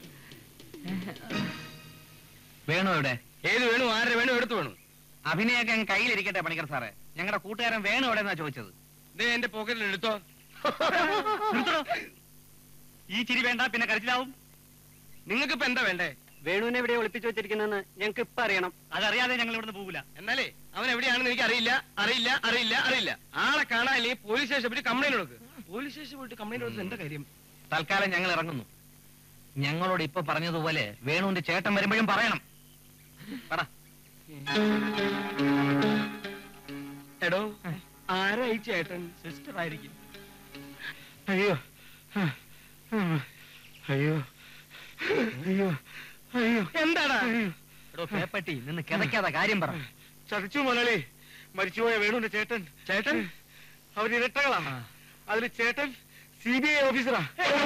വേണോ ഇവിടെ ഏത് വേണു ആരുടെ വേണു എടുത്തു വേണു അഭിനയൊക്കെ അങ്ങ് കയ്യിലിരിക്കട്ടെ പണിക്കർ സാറേ ഞങ്ങളുടെ കൂട്ടുകാരൻ വേണു എവിടെ എന്നാ ചോദിച്ചത് ദേ എന്റെ പോക്കറ്റിൽ എടുത്തോ നിർത്തണോ? ഈ ചിരി വേണ്ട പിന്നെ കരച്ചിലാവും നിങ്ങൾക്ക് ഇപ്പൊ എന്താ വേണ്ടേ വേണുവിനെ എവിടെ ഒളിപ്പിച്ചു വെച്ചിരിക്കുന്നെന്ന് ഞങ്ങൾക്ക് ഇപ്പൊ അറിയണം അതറിയാതെ ഞങ്ങൾ ഇവിടുന്ന് പോകില്ല എന്നാലേ അവൻ എവിടെയാണെന്ന് എനിക്ക് അറിയില്ല അറിയില്ല അറിയില്ല അറിയില്ല ആളെ കാണാനില്ലേ പോലീസ് സ്റ്റേഷൻ പോയിട്ട് കംപ്ലൈന്റ് കൊടുക്ക് പോലീസ് സ്റ്റേഷൻ പോയിട്ട് കംപ്ലൈന്റ് കൊടുത്ത് എന്താ കാര്യം തൽക്കാലം ഞങ്ങൾ ഇറങ്ങുന്നു ഞങ്ങളോട് ഇപ്പൊ പറഞ്ഞതുപോലെ വേണുവിന്റെ ചേട്ടൻ വരുമ്പോഴും പറയണം പറ എടോ ആരായി ചേട്ടൻ സിസ്റ്റർ ആയിരിക്കും അയ്യോ അയ്യോ അയ്യോ അയ്യോ എന്താടാ എടോ പേപ്പട്ടി നിന്ന് കിതയ്ക്കാതെ കാര്യം പറ ചതിച്ചു മുതലാളി മരിച്ചുപോയ വേണുവിന്റെ ചേട്ടൻ ചേട്ടൻ അവർ ഇരട്ടകളാ അതിൽ ചേട്ടൻ സി ബി ഐ ഓഫീസറാ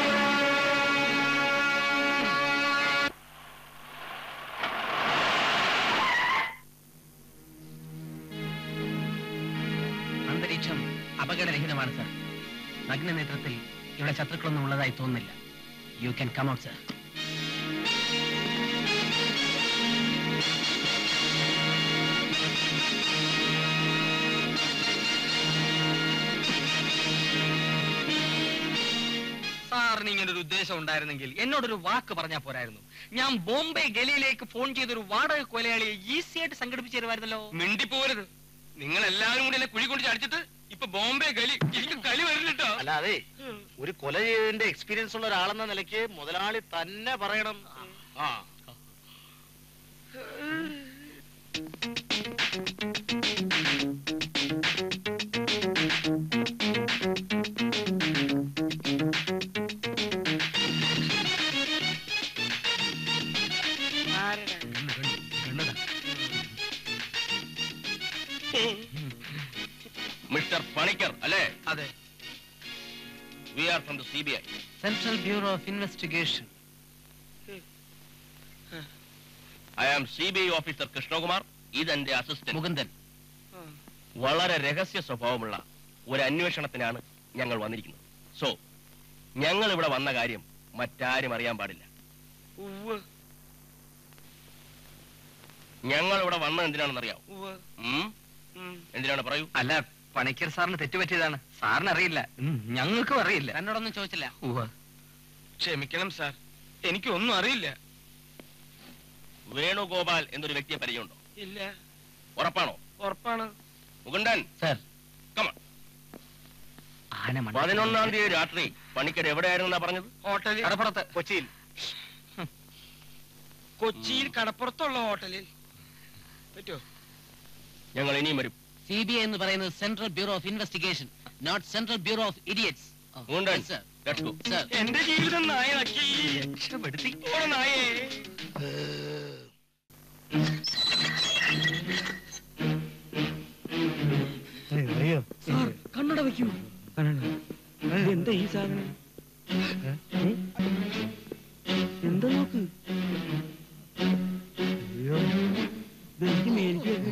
അന്തരീക്ഷം അപകടരഹിതമാണ് സർ നഗ്ന നേത്രത്തിൽ ഇവിടെ ശത്രുക്കളൊന്നും ഉള്ളതായി തോന്നുന്നില്ല you can come out sir സാറിന് ഇങ്ങനെ ഒരു ഉദ്ദേശം ഉണ്ടായിരുന്നെങ്കിൽ എന്നോടൊരു വാക്ക് പറഞ്ഞാൽ പോരായിരുന്നു ഞാൻ ബോംബെ ഗലിയിലേക്ക് ഫോൺ ചെയ്തൊരു വാടക കൊലയാളിയെ ഈസി ആയിട്ട് സംഘടിപ്പിച്ചു തരുമായിരുന്നല്ലോ മിണ്ടിപ്പോരുത് നിങ്ങൾ എല്ലാവരും കൂടി എന്നെ കുഴി കൊണ്ട് ചടിച്ചിട്ട് ഇപ്പൊ ബോംബെ ഗലി എനിക്ക് കളി വരില്ലട്ടോ അല്ലാതെ ഒരു കൊല ചെയ്തതിന്റെ എക്സ്പീരിയൻസ് ഉള്ള ഒരാളെന്ന നിലയ്ക്ക് മുതലാളി തന്നെ പറയണം ആ മിസ്റ്റർ പണിക്കർ അല്ലേ അതെ we are from the C B I central bureau of investigation I am C B I officer Krishnakumar ഇതെന്റെ അസിസ്റ്റന്റ് മുകുന്ദൻ വളരെ രഹസ്യ സ്വഭാവമുള്ള ഒരു അന്വേഷണത്തിനാണ് ഞങ്ങൾ വന്നിരിക്കുന്നത് സോ ഞങ്ങൾ ഇവിടെ വന്ന കാര്യം മറ്റാരും അറിയാൻ പാടില്ല ഉവ്വ് ഞങ്ങൾ ഇവിടെ വന്നത് എന്തിനാണെന്ന് അറിയാം ഉവ്വ് ഉം? ഉം. എന്തിനാണ് പറയൂ അല്ല പണിക്കർ സാറിന് തെറ്റുപറ്റിയതാണ് സാറിന് അറിയില്ല ഉം, ഞങ്ങൾക്കും അറിയില്ല എന്നോടൊന്നും ചോദിച്ചില്ല ക്ഷമിക്കണം സാർ എനിക്കൊന്നും അറിയില്ല വേണുഗോപാൽ എന്നൊരു വ്യക്തിയെ പരിചയമുണ്ടോ ഇല്ല ഉറപ്പാണോ ഉറപ്പാണ് മുകുന്ദൻ സാർ കമൺ ആന മണ്ടയ്ക്ക് പതിനൊന്നാം തീയതി രാത്രി പണിക്കർ എവിടെയായിരുന്നാ പറഞ്ഞത് ഹോട്ടലിൽ കടപ്പുറത്ത് കൊച്ചിയിൽ കൊച്ചിയിൽ കടപ്പുറത്തുള്ള ഹോട്ടലിൽ പറ്റോ ഞങ്ങൾ ഇനിയും വരും സി ബി ഐ എന്ന് പറയുന്നത് central bureau of investigation not central bureau of idiots Mukundan let's go sir എന്റെ ജീവിതം നായ നക്കി ഓ നായേ അയ്യോ കണ്ണട വയ്ക്കൂ ഉണ്ടാകുന്നത് എന്താ നോക്ക് ഇതെനിക്ക് മേടിക്കരുത്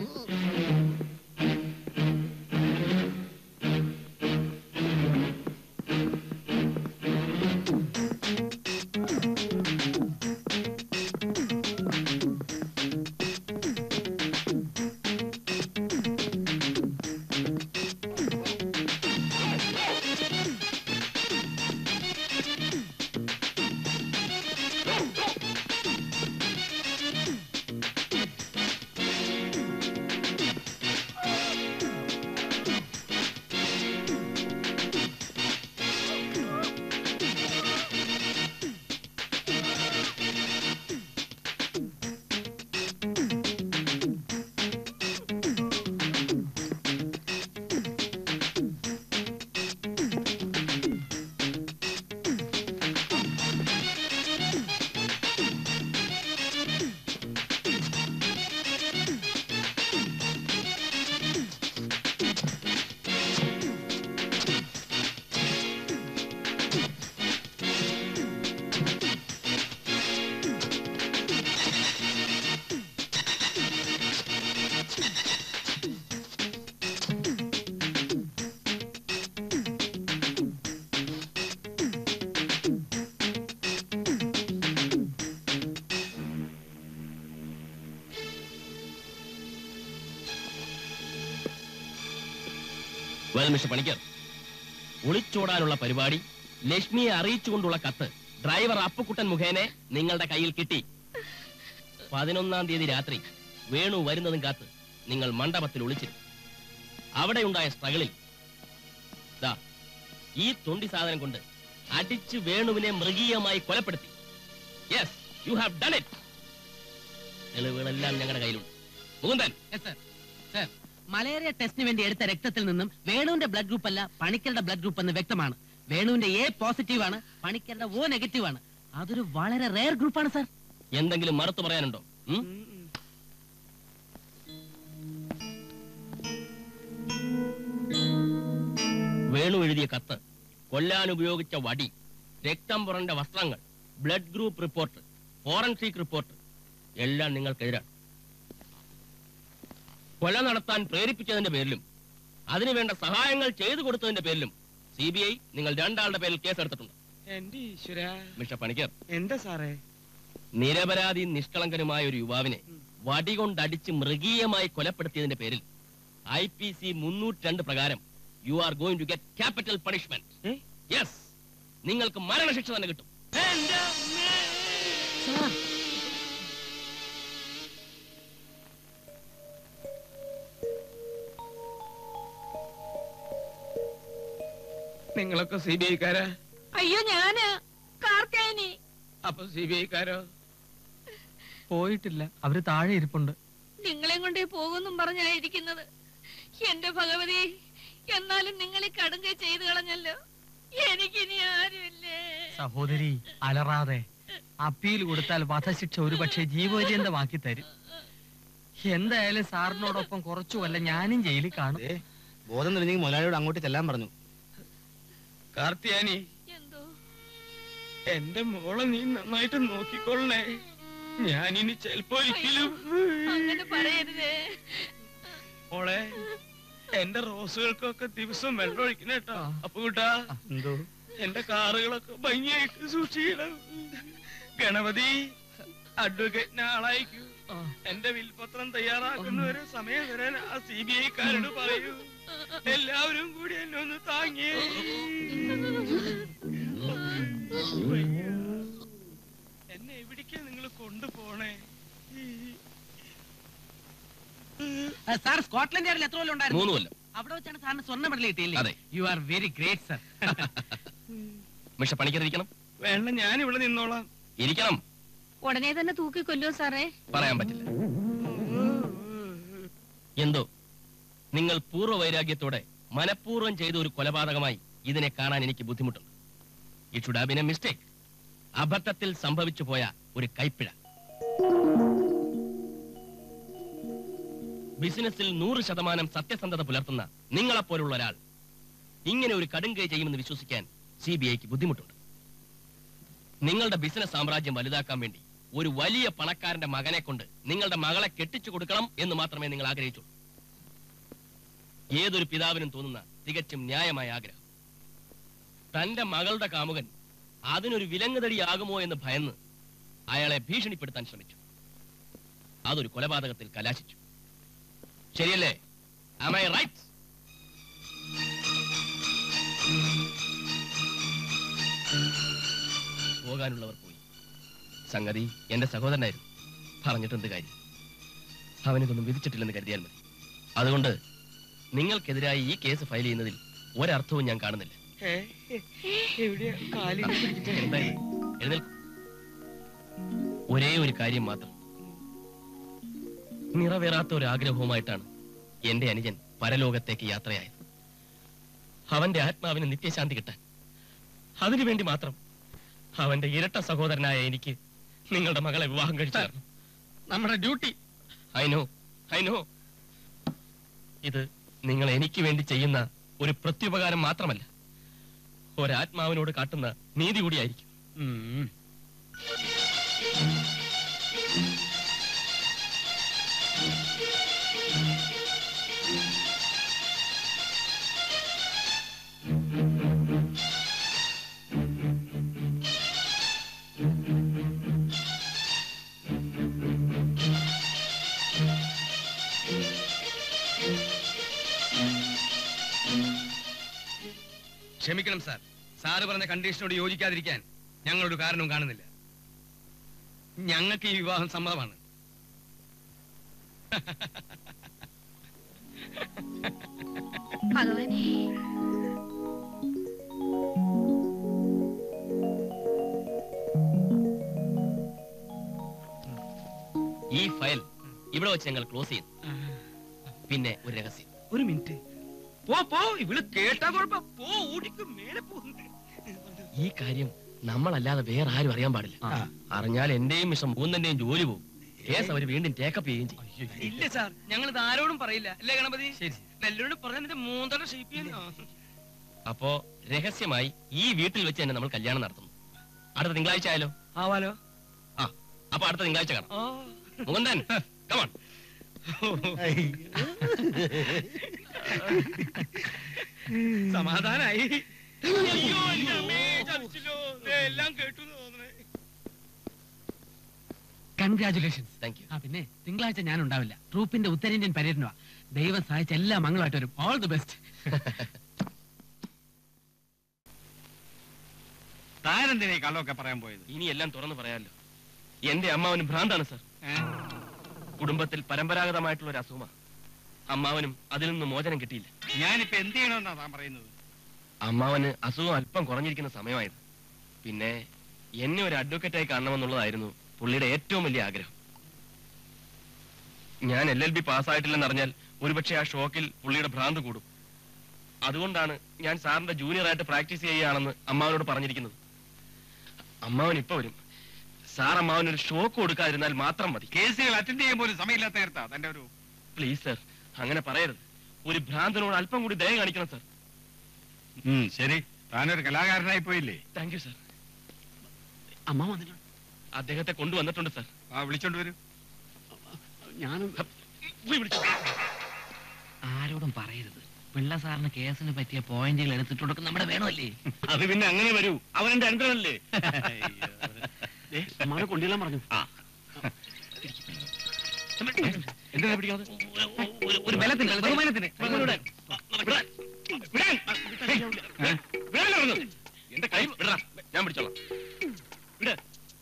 വെൽ മിസ്റ്റർ പണിക്കർ ഒളിച്ചോടാനുള്ള പരിപാടി ലക്ഷ്മിയെ അറിയിച്ചുകൊണ്ടുള്ള കത്ത് ഡ്രൈവർ അപ്പുക്കുട്ടൻ മുഖേന നിങ്ങളുടെ കയ്യിൽ കിട്ടി പതിനൊന്നാം തീയതി രാത്രി വേണു വരുന്നതും കാത്ത് നിങ്ങൾ മണ്ഡപത്തിൽ ഒളിച്ചിരുന്നു അവിടെയുണ്ടായ സ്ട്രഗിളിൽ ദാ ഈ തൊണ്ടി സാധനം കൊണ്ട് അടിച്ച് വേണുവിനെ മൃഗീയമായി കൊലപ്പെടുത്തി yes you have done it തെളിവുകളെല്ലാം ഞങ്ങളുടെ കയ്യിലുണ്ട് മുകുന്ദൻ സർ മലേറിയ ടെസ്റ്റിന് വേണ്ടി എടുത്ത രക്തത്തിൽ നിന്നും വേണുവിന്റെ ബ്ലഡ് ഗ്രൂപ്പ് അല്ല പണിക്കരുടെ ബ്ലഡ് ഗ്രൂപ്പ് എന്ന് വ്യക്തമാണ് വേണുവിന്റെ എ പോസിറ്റീവ് ആണ് പണിക്കരുടെ ഓ നെഗറ്റീവ് ആണ് അതൊരു വളരെ റെയർ ഗ്രൂപ്പാണ് സർ എന്തെങ്കിലും മറുത്തു പറയാനുണ്ടോ ഉം? വേണു എഴുതിയ കത്ത് കൊല്ലാൻ ഉപയോഗിച്ച വടി രക്തം പുറന്റെ വസ്ത്രങ്ങൾ blood group report forensic report എല്ലാം നിങ്ങൾക്കെതിരാണ് കൊല നടത്താൻ പ്രേരിപ്പിച്ചതിന്റെ പേരിലും അതിനുവേണ്ട സഹായങ്ങൾ ചെയ്തു കൊടുത്തതിന്റെ പേരിലും സി ബി ഐ നിങ്ങൾ രണ്ടാളുടെ പേരിൽ കേസെടുത്തിട്ടുണ്ട് എന്റെ ഈശ്വര മിസ്റ്റർ പണിക്കർ എന്താ സാറേ നിരപരാധി നിഷ്കളങ്കനുമായ ഒരു യുവാവിനെ വടികൊണ്ടടിച്ച് മൃഗീയമായി കൊലപ്പെടുത്തിയതിന്റെ പേരിൽ ഐ പി സി മുന്നൂറ്റി രണ്ട് പ്രകാരം you are going to get capital punishment ഏ? യെസ് നിങ്ങൾക്ക് മരണശിക്ഷ തന്നെ കിട്ടും നിങ്ങളൊക്കെ സി ബി ഐക്കാരാ അയ്യോ ഞാന് കാർക്കാനി അപ്പൊ സി ബി ഐക്കാരോ പോയിട്ടില്ല അവര് താഴെ ഇരിപ്പുണ്ട് നിങ്ങളെയും കൊണ്ടേ പോകുന്നും പറഞ്ഞായിരിക്കുന്നത് എന്റെ ഭഗവതി എന്നാലും നിങ്ങൾ ഈ കടുങ്കൈ ചെയ്തു കളഞ്ഞല്ലോ എനിക്കിനി ആരുമില്ലേ സഹോദരി അലറാതെ അപ്പീൽ കൊടുത്താൽ വധശിക്ഷ ഒരുപക്ഷെ ജീവപര്യന്തമാക്കി തരും എന്തായാലും സാറിനോടൊപ്പം കുറച്ചു കൊല്ല ഞാനും ജയിലിൽ കാണും ബോധം തെളിഞ്ഞെങ്കിൽ മുതലാളിയോട് അങ്ങോട്ട് ചെല്ലാൻ പറഞ്ഞു കാർത്തിയാനി എന്തോ എന്റെ മോളെ നീ നന്നായിട്ട് നോക്കിക്കൊള്ളണേ ഞാനിനി ചെലപ്പോ ഒരിക്കലും അങ്ങനെ പറയരുതേ മോളെ എന്റെ റോസുകൾക്കൊക്കെ ദിവസം വെള്ളം ഒഴിക്കണ കേട്ടോ ആ. അപ്പൊ കൂട്ടാ എന്തോ എന്റെ കാറുകളൊക്കെ ഭംഗിയായിട്ട് സൂക്ഷിക്കണം ഗണപതി അഡ്വക്കേറ്റിനെ ആളായിക്കൂ ആ. എന്റെ വിൽപത്രം തയ്യാറാക്കുന്നവരെ സമയം വരാൻ ആ സി ബി ഐക്കാരോട് പറയൂ എല്ലാവരും കൂടി എന്നെ ഒന്ന് താങ്ങിയേ എന്നെ എവിടേക്കാ നിങ്ങൾ കൊണ്ടുപോണേ സാർ സ്കോട്ട്ലൻഡ് യാർഡിൽ എത്ര കൊല്ലം ഉണ്ടായിരുന്നു മൂന്ന് കൊല്ലം അവിടെ വെച്ചാണ് സാറിന് സ്വർണ്ണ മെഡൽ കിട്ടിയില്ലേ അതെ. You are very great sir mister Panicker ഇരിക്കണം വേണ്ട ഞാൻ ഇവിടെ നിന്നോളാം ഇരിക്കണം ഉടനെ തന്നെ തൂക്കിക്കൊല്ലോ സാറേ പറയാൻ പറ്റില്ല എന്തോ നിങ്ങൾ പൂർവ്വ വൈരാഗ്യത്തോടെ മനഃപൂർവ്വം ചെയ്ത ഒരു കൊലപാതകമായി ഇതിനെ കാണാൻ എനിക്ക് ബുദ്ധിമുട്ടുണ്ട് it should have been a mistake അബദ്ധത്തിൽ സംഭവിച്ചു പോയ ഒരു കൈപ്പിഴ ബിസിനസ്സിൽ നൂറ് ശതമാനം സത്യസന്ധത പുലർത്തുന്ന നിങ്ങളെപ്പോലുള്ള ഒരാൾ ഇങ്ങനെ ഒരു കടുങ്കൈ ചെയ്യുമെന്ന് വിശ്വസിക്കാൻ സി ബി ഐക്ക് ബുദ്ധിമുട്ടുണ്ട് നിങ്ങളുടെ ബിസിനസ് സാമ്രാജ്യം വലുതാക്കാൻ വേണ്ടി ഒരു വലിയ പണക്കാരന്റെ മകനെ കൊണ്ട് നിങ്ങളുടെ മകളെ കെട്ടിച്ചു കൊടുക്കണം എന്ന് മാത്രമേ നിങ്ങൾ ആഗ്രഹിച്ചുള്ളൂ ഏതൊരു പിതാവിനും തോന്നുന്ന തികച്ചും ന്യായമായ ആഗ്രഹം തന്റെ മകളുടെ കാമുകൻ അതിനൊരു വിലങ്ങുതടിയാകുമോ എന്ന് ഭയന്ന് അയാളെ ഭീഷണിപ്പെടുത്താൻ ശ്രമിച്ചു അതൊരു കൊലപാതകത്തിൽ കലാശിച്ചു ശരിയല്ലേ Am I right? പോകാനുള്ളവർ പോയി സംഗതി എന്റെ സഹോദരനായിരുന്നു പറഞ്ഞിട്ടെന്ത് കാര്യം അവനിതൊന്നും വിധിച്ചിട്ടില്ലെന്ന് കരുതിയാൽ മതി അതുകൊണ്ട് നിങ്ങൾക്കെതിരായി ഈ കേസ് ഫയൽ ചെയ്യുന്നതിൽ ഒരർത്ഥവും ഞാൻ കാണുന്നില്ല എന്തായി? എഴുന്നേൽക്കൂ. ഒരേ ഒരു കാര്യം മാത്രം നിറവേറാത്ത ഒരു ആഗ്രഹവുമായിട്ടാണ് എന്റെ അനുജൻ പരലോകത്തേക്ക് യാത്രയായത് അവന്റെ ആത്മാവിന് നിത്യശാന്തി കിട്ടാൻ അതിനുവേണ്ടി മാത്രം അവന്റെ ഇരട്ട സഹോദരനായ എനിക്ക് നിങ്ങളുടെ മകളെ വിവാഹം കഴിച്ചു തരണം നമ്മുടെ duty I know I know ഇത് നിങ്ങൾ എനിക്ക് വേണ്ടി ചെയ്യുന്ന ഒരു പ്രത്യുപകാരം മാത്രമല്ല ഒരാത്മാവിനോട് കാട്ടുന്ന നീതി കൂടിയായിരിക്കും ക്ഷമിക്കണം സാർ സാറ് പറഞ്ഞ കണ്ടീഷനോട് യോജിക്കാതിരിക്കാൻ ഞങ്ങളൊരു കാരണവും കാണുന്നില്ല ഞങ്ങൾക്ക് ഈ വിവാഹം സമ്മതമാണ് ഭഗവാനെ ഈ ഫയൽ ഇവിടെ വെച്ച് ഞങ്ങൾ ക്ലോസ് ചെയ്യുന്നു പിന്നെ ഒരു രഹസ്യം ഒരു മിനിറ്റ് പോ പോ ഇവള് കേട്ടാ കുഴപ്പം പോ ഓടിക്കും മേലെ പോകുന്നുണ്ട് ഈ കാര്യം നമ്മളല്ലാതെ വേറെ ആരും അറിയാൻ പാടില്ല അറിഞ്ഞാൽ എന്റെയും മിഷം മൂന്നിന്റെയും ജോലി പോകും കേസ് അവർ വീണ്ടും ടേക്കപ്പ് ചെയ്യുകയും ചെയ്യും ഇല്ല സാർ ഞങ്ങൾ ഇത് ആരോടും പറയില്ല അല്ലേ ഗണപതി ശരി നെല്ലോട് പറഞ്ഞ മൂന്നര ഷേപ്പ് ചെയ്യുന്ന അപ്പോ രഹസ്യമായി ഈ വീട്ടിൽ വെച്ച് തന്നെ നമ്മൾ കല്യാണം നടത്തുന്നു അടുത്ത തിങ്കളാഴ്ച ആയാലോ ആവാലോ ആ അപ്പൊ അടുത്ത തിങ്കളാഴ്ച കാണാം ആ മുകുന്ദൻ കമൺ സമാധാനായി അയ്യോ എന്റെ അമ്മേ ചതിച്ചല്ലോ ദേ എല്ലാം കേട്ടു എന്ന് തോന്നണേ കൺഗ്രാചുലേഷൻസ് താങ്ക് യു ആ പിന്നെ തിങ്കളാഴ്ച ഞാൻ ഉണ്ടാവില്ല ട്രൂപ്പിന്റെ ഉത്തരേന്ത്യൻ പര്യടനമാ ദൈവം സഹായിച്ച എല്ലാ മംഗളമായിട്ട് വരും ഓൾ ദി ബെസ്റ്റ് താനെന്തിനാ ഈ കള്ളമൊക്കെ പറയാൻ പോയത് ഇനി എല്ലാം തുറന്നു പറയാമല്ലോ എന്റെ അമ്മാവന് ഭ്രാന്താണ് സർ ഏ? കുടുംബത്തിൽ പരമ്പരാഗതമായിട്ടുള്ള ഒരു അസുഖമാ അമ്മാവനും അതിൽ നിന്ന് മോചനം കിട്ടിയില്ല ഞാനിപ്പോ എന്ത് ചെയ്യണമെന്നാ താൻ പറയുന്നത് അമ്മാവന് അസുഖം അല്പം കുറഞ്ഞിരിക്കുന്ന സമയമായത് പിന്നെ എന്നെ ഒരു അഡ്വക്കേറ്റായി കാണണമെന്നുള്ളതായിരുന്നു പുള്ളിയുടെ ഏറ്റവും വലിയ ആഗ്രഹം ഞാൻ എൽ എൽ ബി പാസ്സായിട്ടില്ലെന്ന് അറിഞ്ഞാൽ ഒരുപക്ഷെ ആ ഷോക്കിൽ പുള്ളിയുടെ ഭ്രാന്ത് കൂടും അതുകൊണ്ടാണ് ഞാൻ സാറിന്റെ ജൂനിയറായിട്ട് പ്രാക്ടീസ് ചെയ്യുകയാണെന്ന് അമ്മാവനോട് പറഞ്ഞിരിക്കുന്നത് അമ്മാവൻ ഇപ്പൊ വരും സാർ അമ്മാവന് ഒരു ഷോക്ക് കൊടുക്കാതിരുന്നാൽ മാത്രം മതി കേസുകൾ അറ്റൻഡ് ചെയ്യാൻ പോലും സമയമില്ലാത്ത നേരത്താ തന്റെ ഒരു പ്ലീസ് സർ അങ്ങനെ പറയരുത് ഒരു ഭ്രാന്തനോട് അല്പം കൂടി ദയ കാണിക്കണം സർ ഉം, ശരി താനൊരു കലാകാരനായി പോയില്ലേ താങ്ക് യു സർ അമ്മ വന്നിട്ടുണ്ട് അദ്ദേഹത്തെ കൊണ്ടുവന്നിട്ടുണ്ട് സർ ആ വിളിച്ചോണ്ട് വരൂ ഞാനും ആരോടും പറയരുത് പിള്ള സാറിന് കേസിന് പറ്റിയ പോയിന്റുകൾ എടുത്തിട്ടുണ്ടൊക്കെ നമ്മുടെ വേണമല്ലേ അത് പിന്നെ അങ്ങനെ വരൂ അവൻ എന്റെ അന്തരമല്ലേ അമ്മാവനെ കൊണ്ടുവരാൻ പറഞ്ഞു എന്തിനാ പിടിക്കാതെ ഒരു ബലത്തിന് ബഹുമാനത്തിന് എന്റെ കൈ വിടറാ ഞാൻ പിടിച്ചോളാം വിട്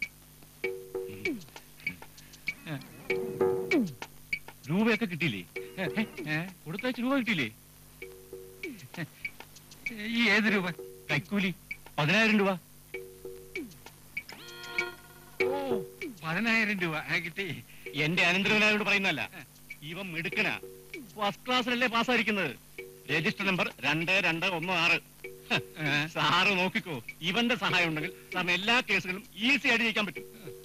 രൂപയൊക്കെ കിട്ടിയില്ലേ കൊടുത്തയച്ച് രൂപ കിട്ടിയില്ലേ ഈ ഏത് രൂപ കൈക്കൂലി പതിനായിരം രൂപ ഓ പതിനായിരം രൂപ ആ, കിട്ടി എന്റെ അനന്തരവനായോട് പറയുന്നല്ല ഇവൻ മിടുക്കനാ ഫസ്റ്റ് ക്ലാസ്സിലല്ലേ പാസ്സായിരിക്കുന്നത് രജിസ്റ്റർ നമ്പർ രണ്ട് രണ്ട് ഒന്ന് ആറ് സാറ് നോക്കിക്കോ ഇവന്റെ സഹായം ഉണ്ടെങ്കിൽ സാറിന് എല്ലാ കേസുകളും ഈസി ആയിട്ട് ജയിക്കാൻ പറ്റും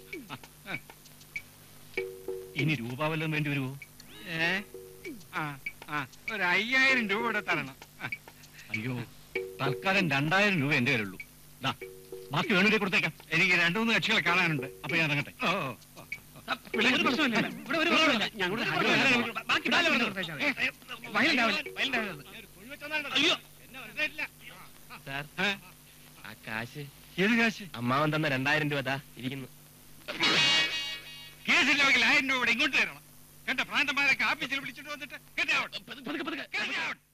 ഇനി രൂപ വല്ലതും വേണ്ടി വരുമോ ഏ ആ ആ ഒരു അയ്യായിരം രൂപ ഇവിടെ തരണം ആ, അയ്യോ തൽക്കാലം രണ്ടായിരം രൂപ എന്റെ കയ്യിലുള്ളൂ ദാ, ബാക്കി വേണമെങ്കിൽ കൊടുത്തേക്കാം എനിക്ക് രണ്ടു മൂന്ന് കക്ഷികളെ കാണാനുണ്ട് അപ്പൊ ഞാൻ ഇറങ്ങട്ടെ ഓ ഓ, ഓ. ഒരു പ്രശ്നമില്ല ഇവിടെ ഒരു പ്രശ്നമില്ല ഞങ്ങൾ ബാക്കി ഇതാ ഇതാ വരുന്നത്. വരുന്നത്. വയലന്റ് ആവല്ലേ, വയലന്റ് ആവരുത്. അയ്യോ എന്നെ മനസ്സിലായിട്ടില്ല. സാർ ഏ? ആ കാശ് ഏത് കാശ് അമ്മാവൻ തന്ന രണ്ടായിരം രൂപ ദാ ഇരിക്കുന്നു കേസില്ലെങ്കിൽ ആയിരം രൂപ ഇവിടെ ഇങ്ങോട്ട് തരണം എന്റെ ഭ്രാന്തന്മാരൊക്കെ ആഫീസിൽ വിളിച്ചിട്ട് വന്നിട്ട് Get out. പതുക്കെ, പതുക്കെ, പതുക്കെ. Get out.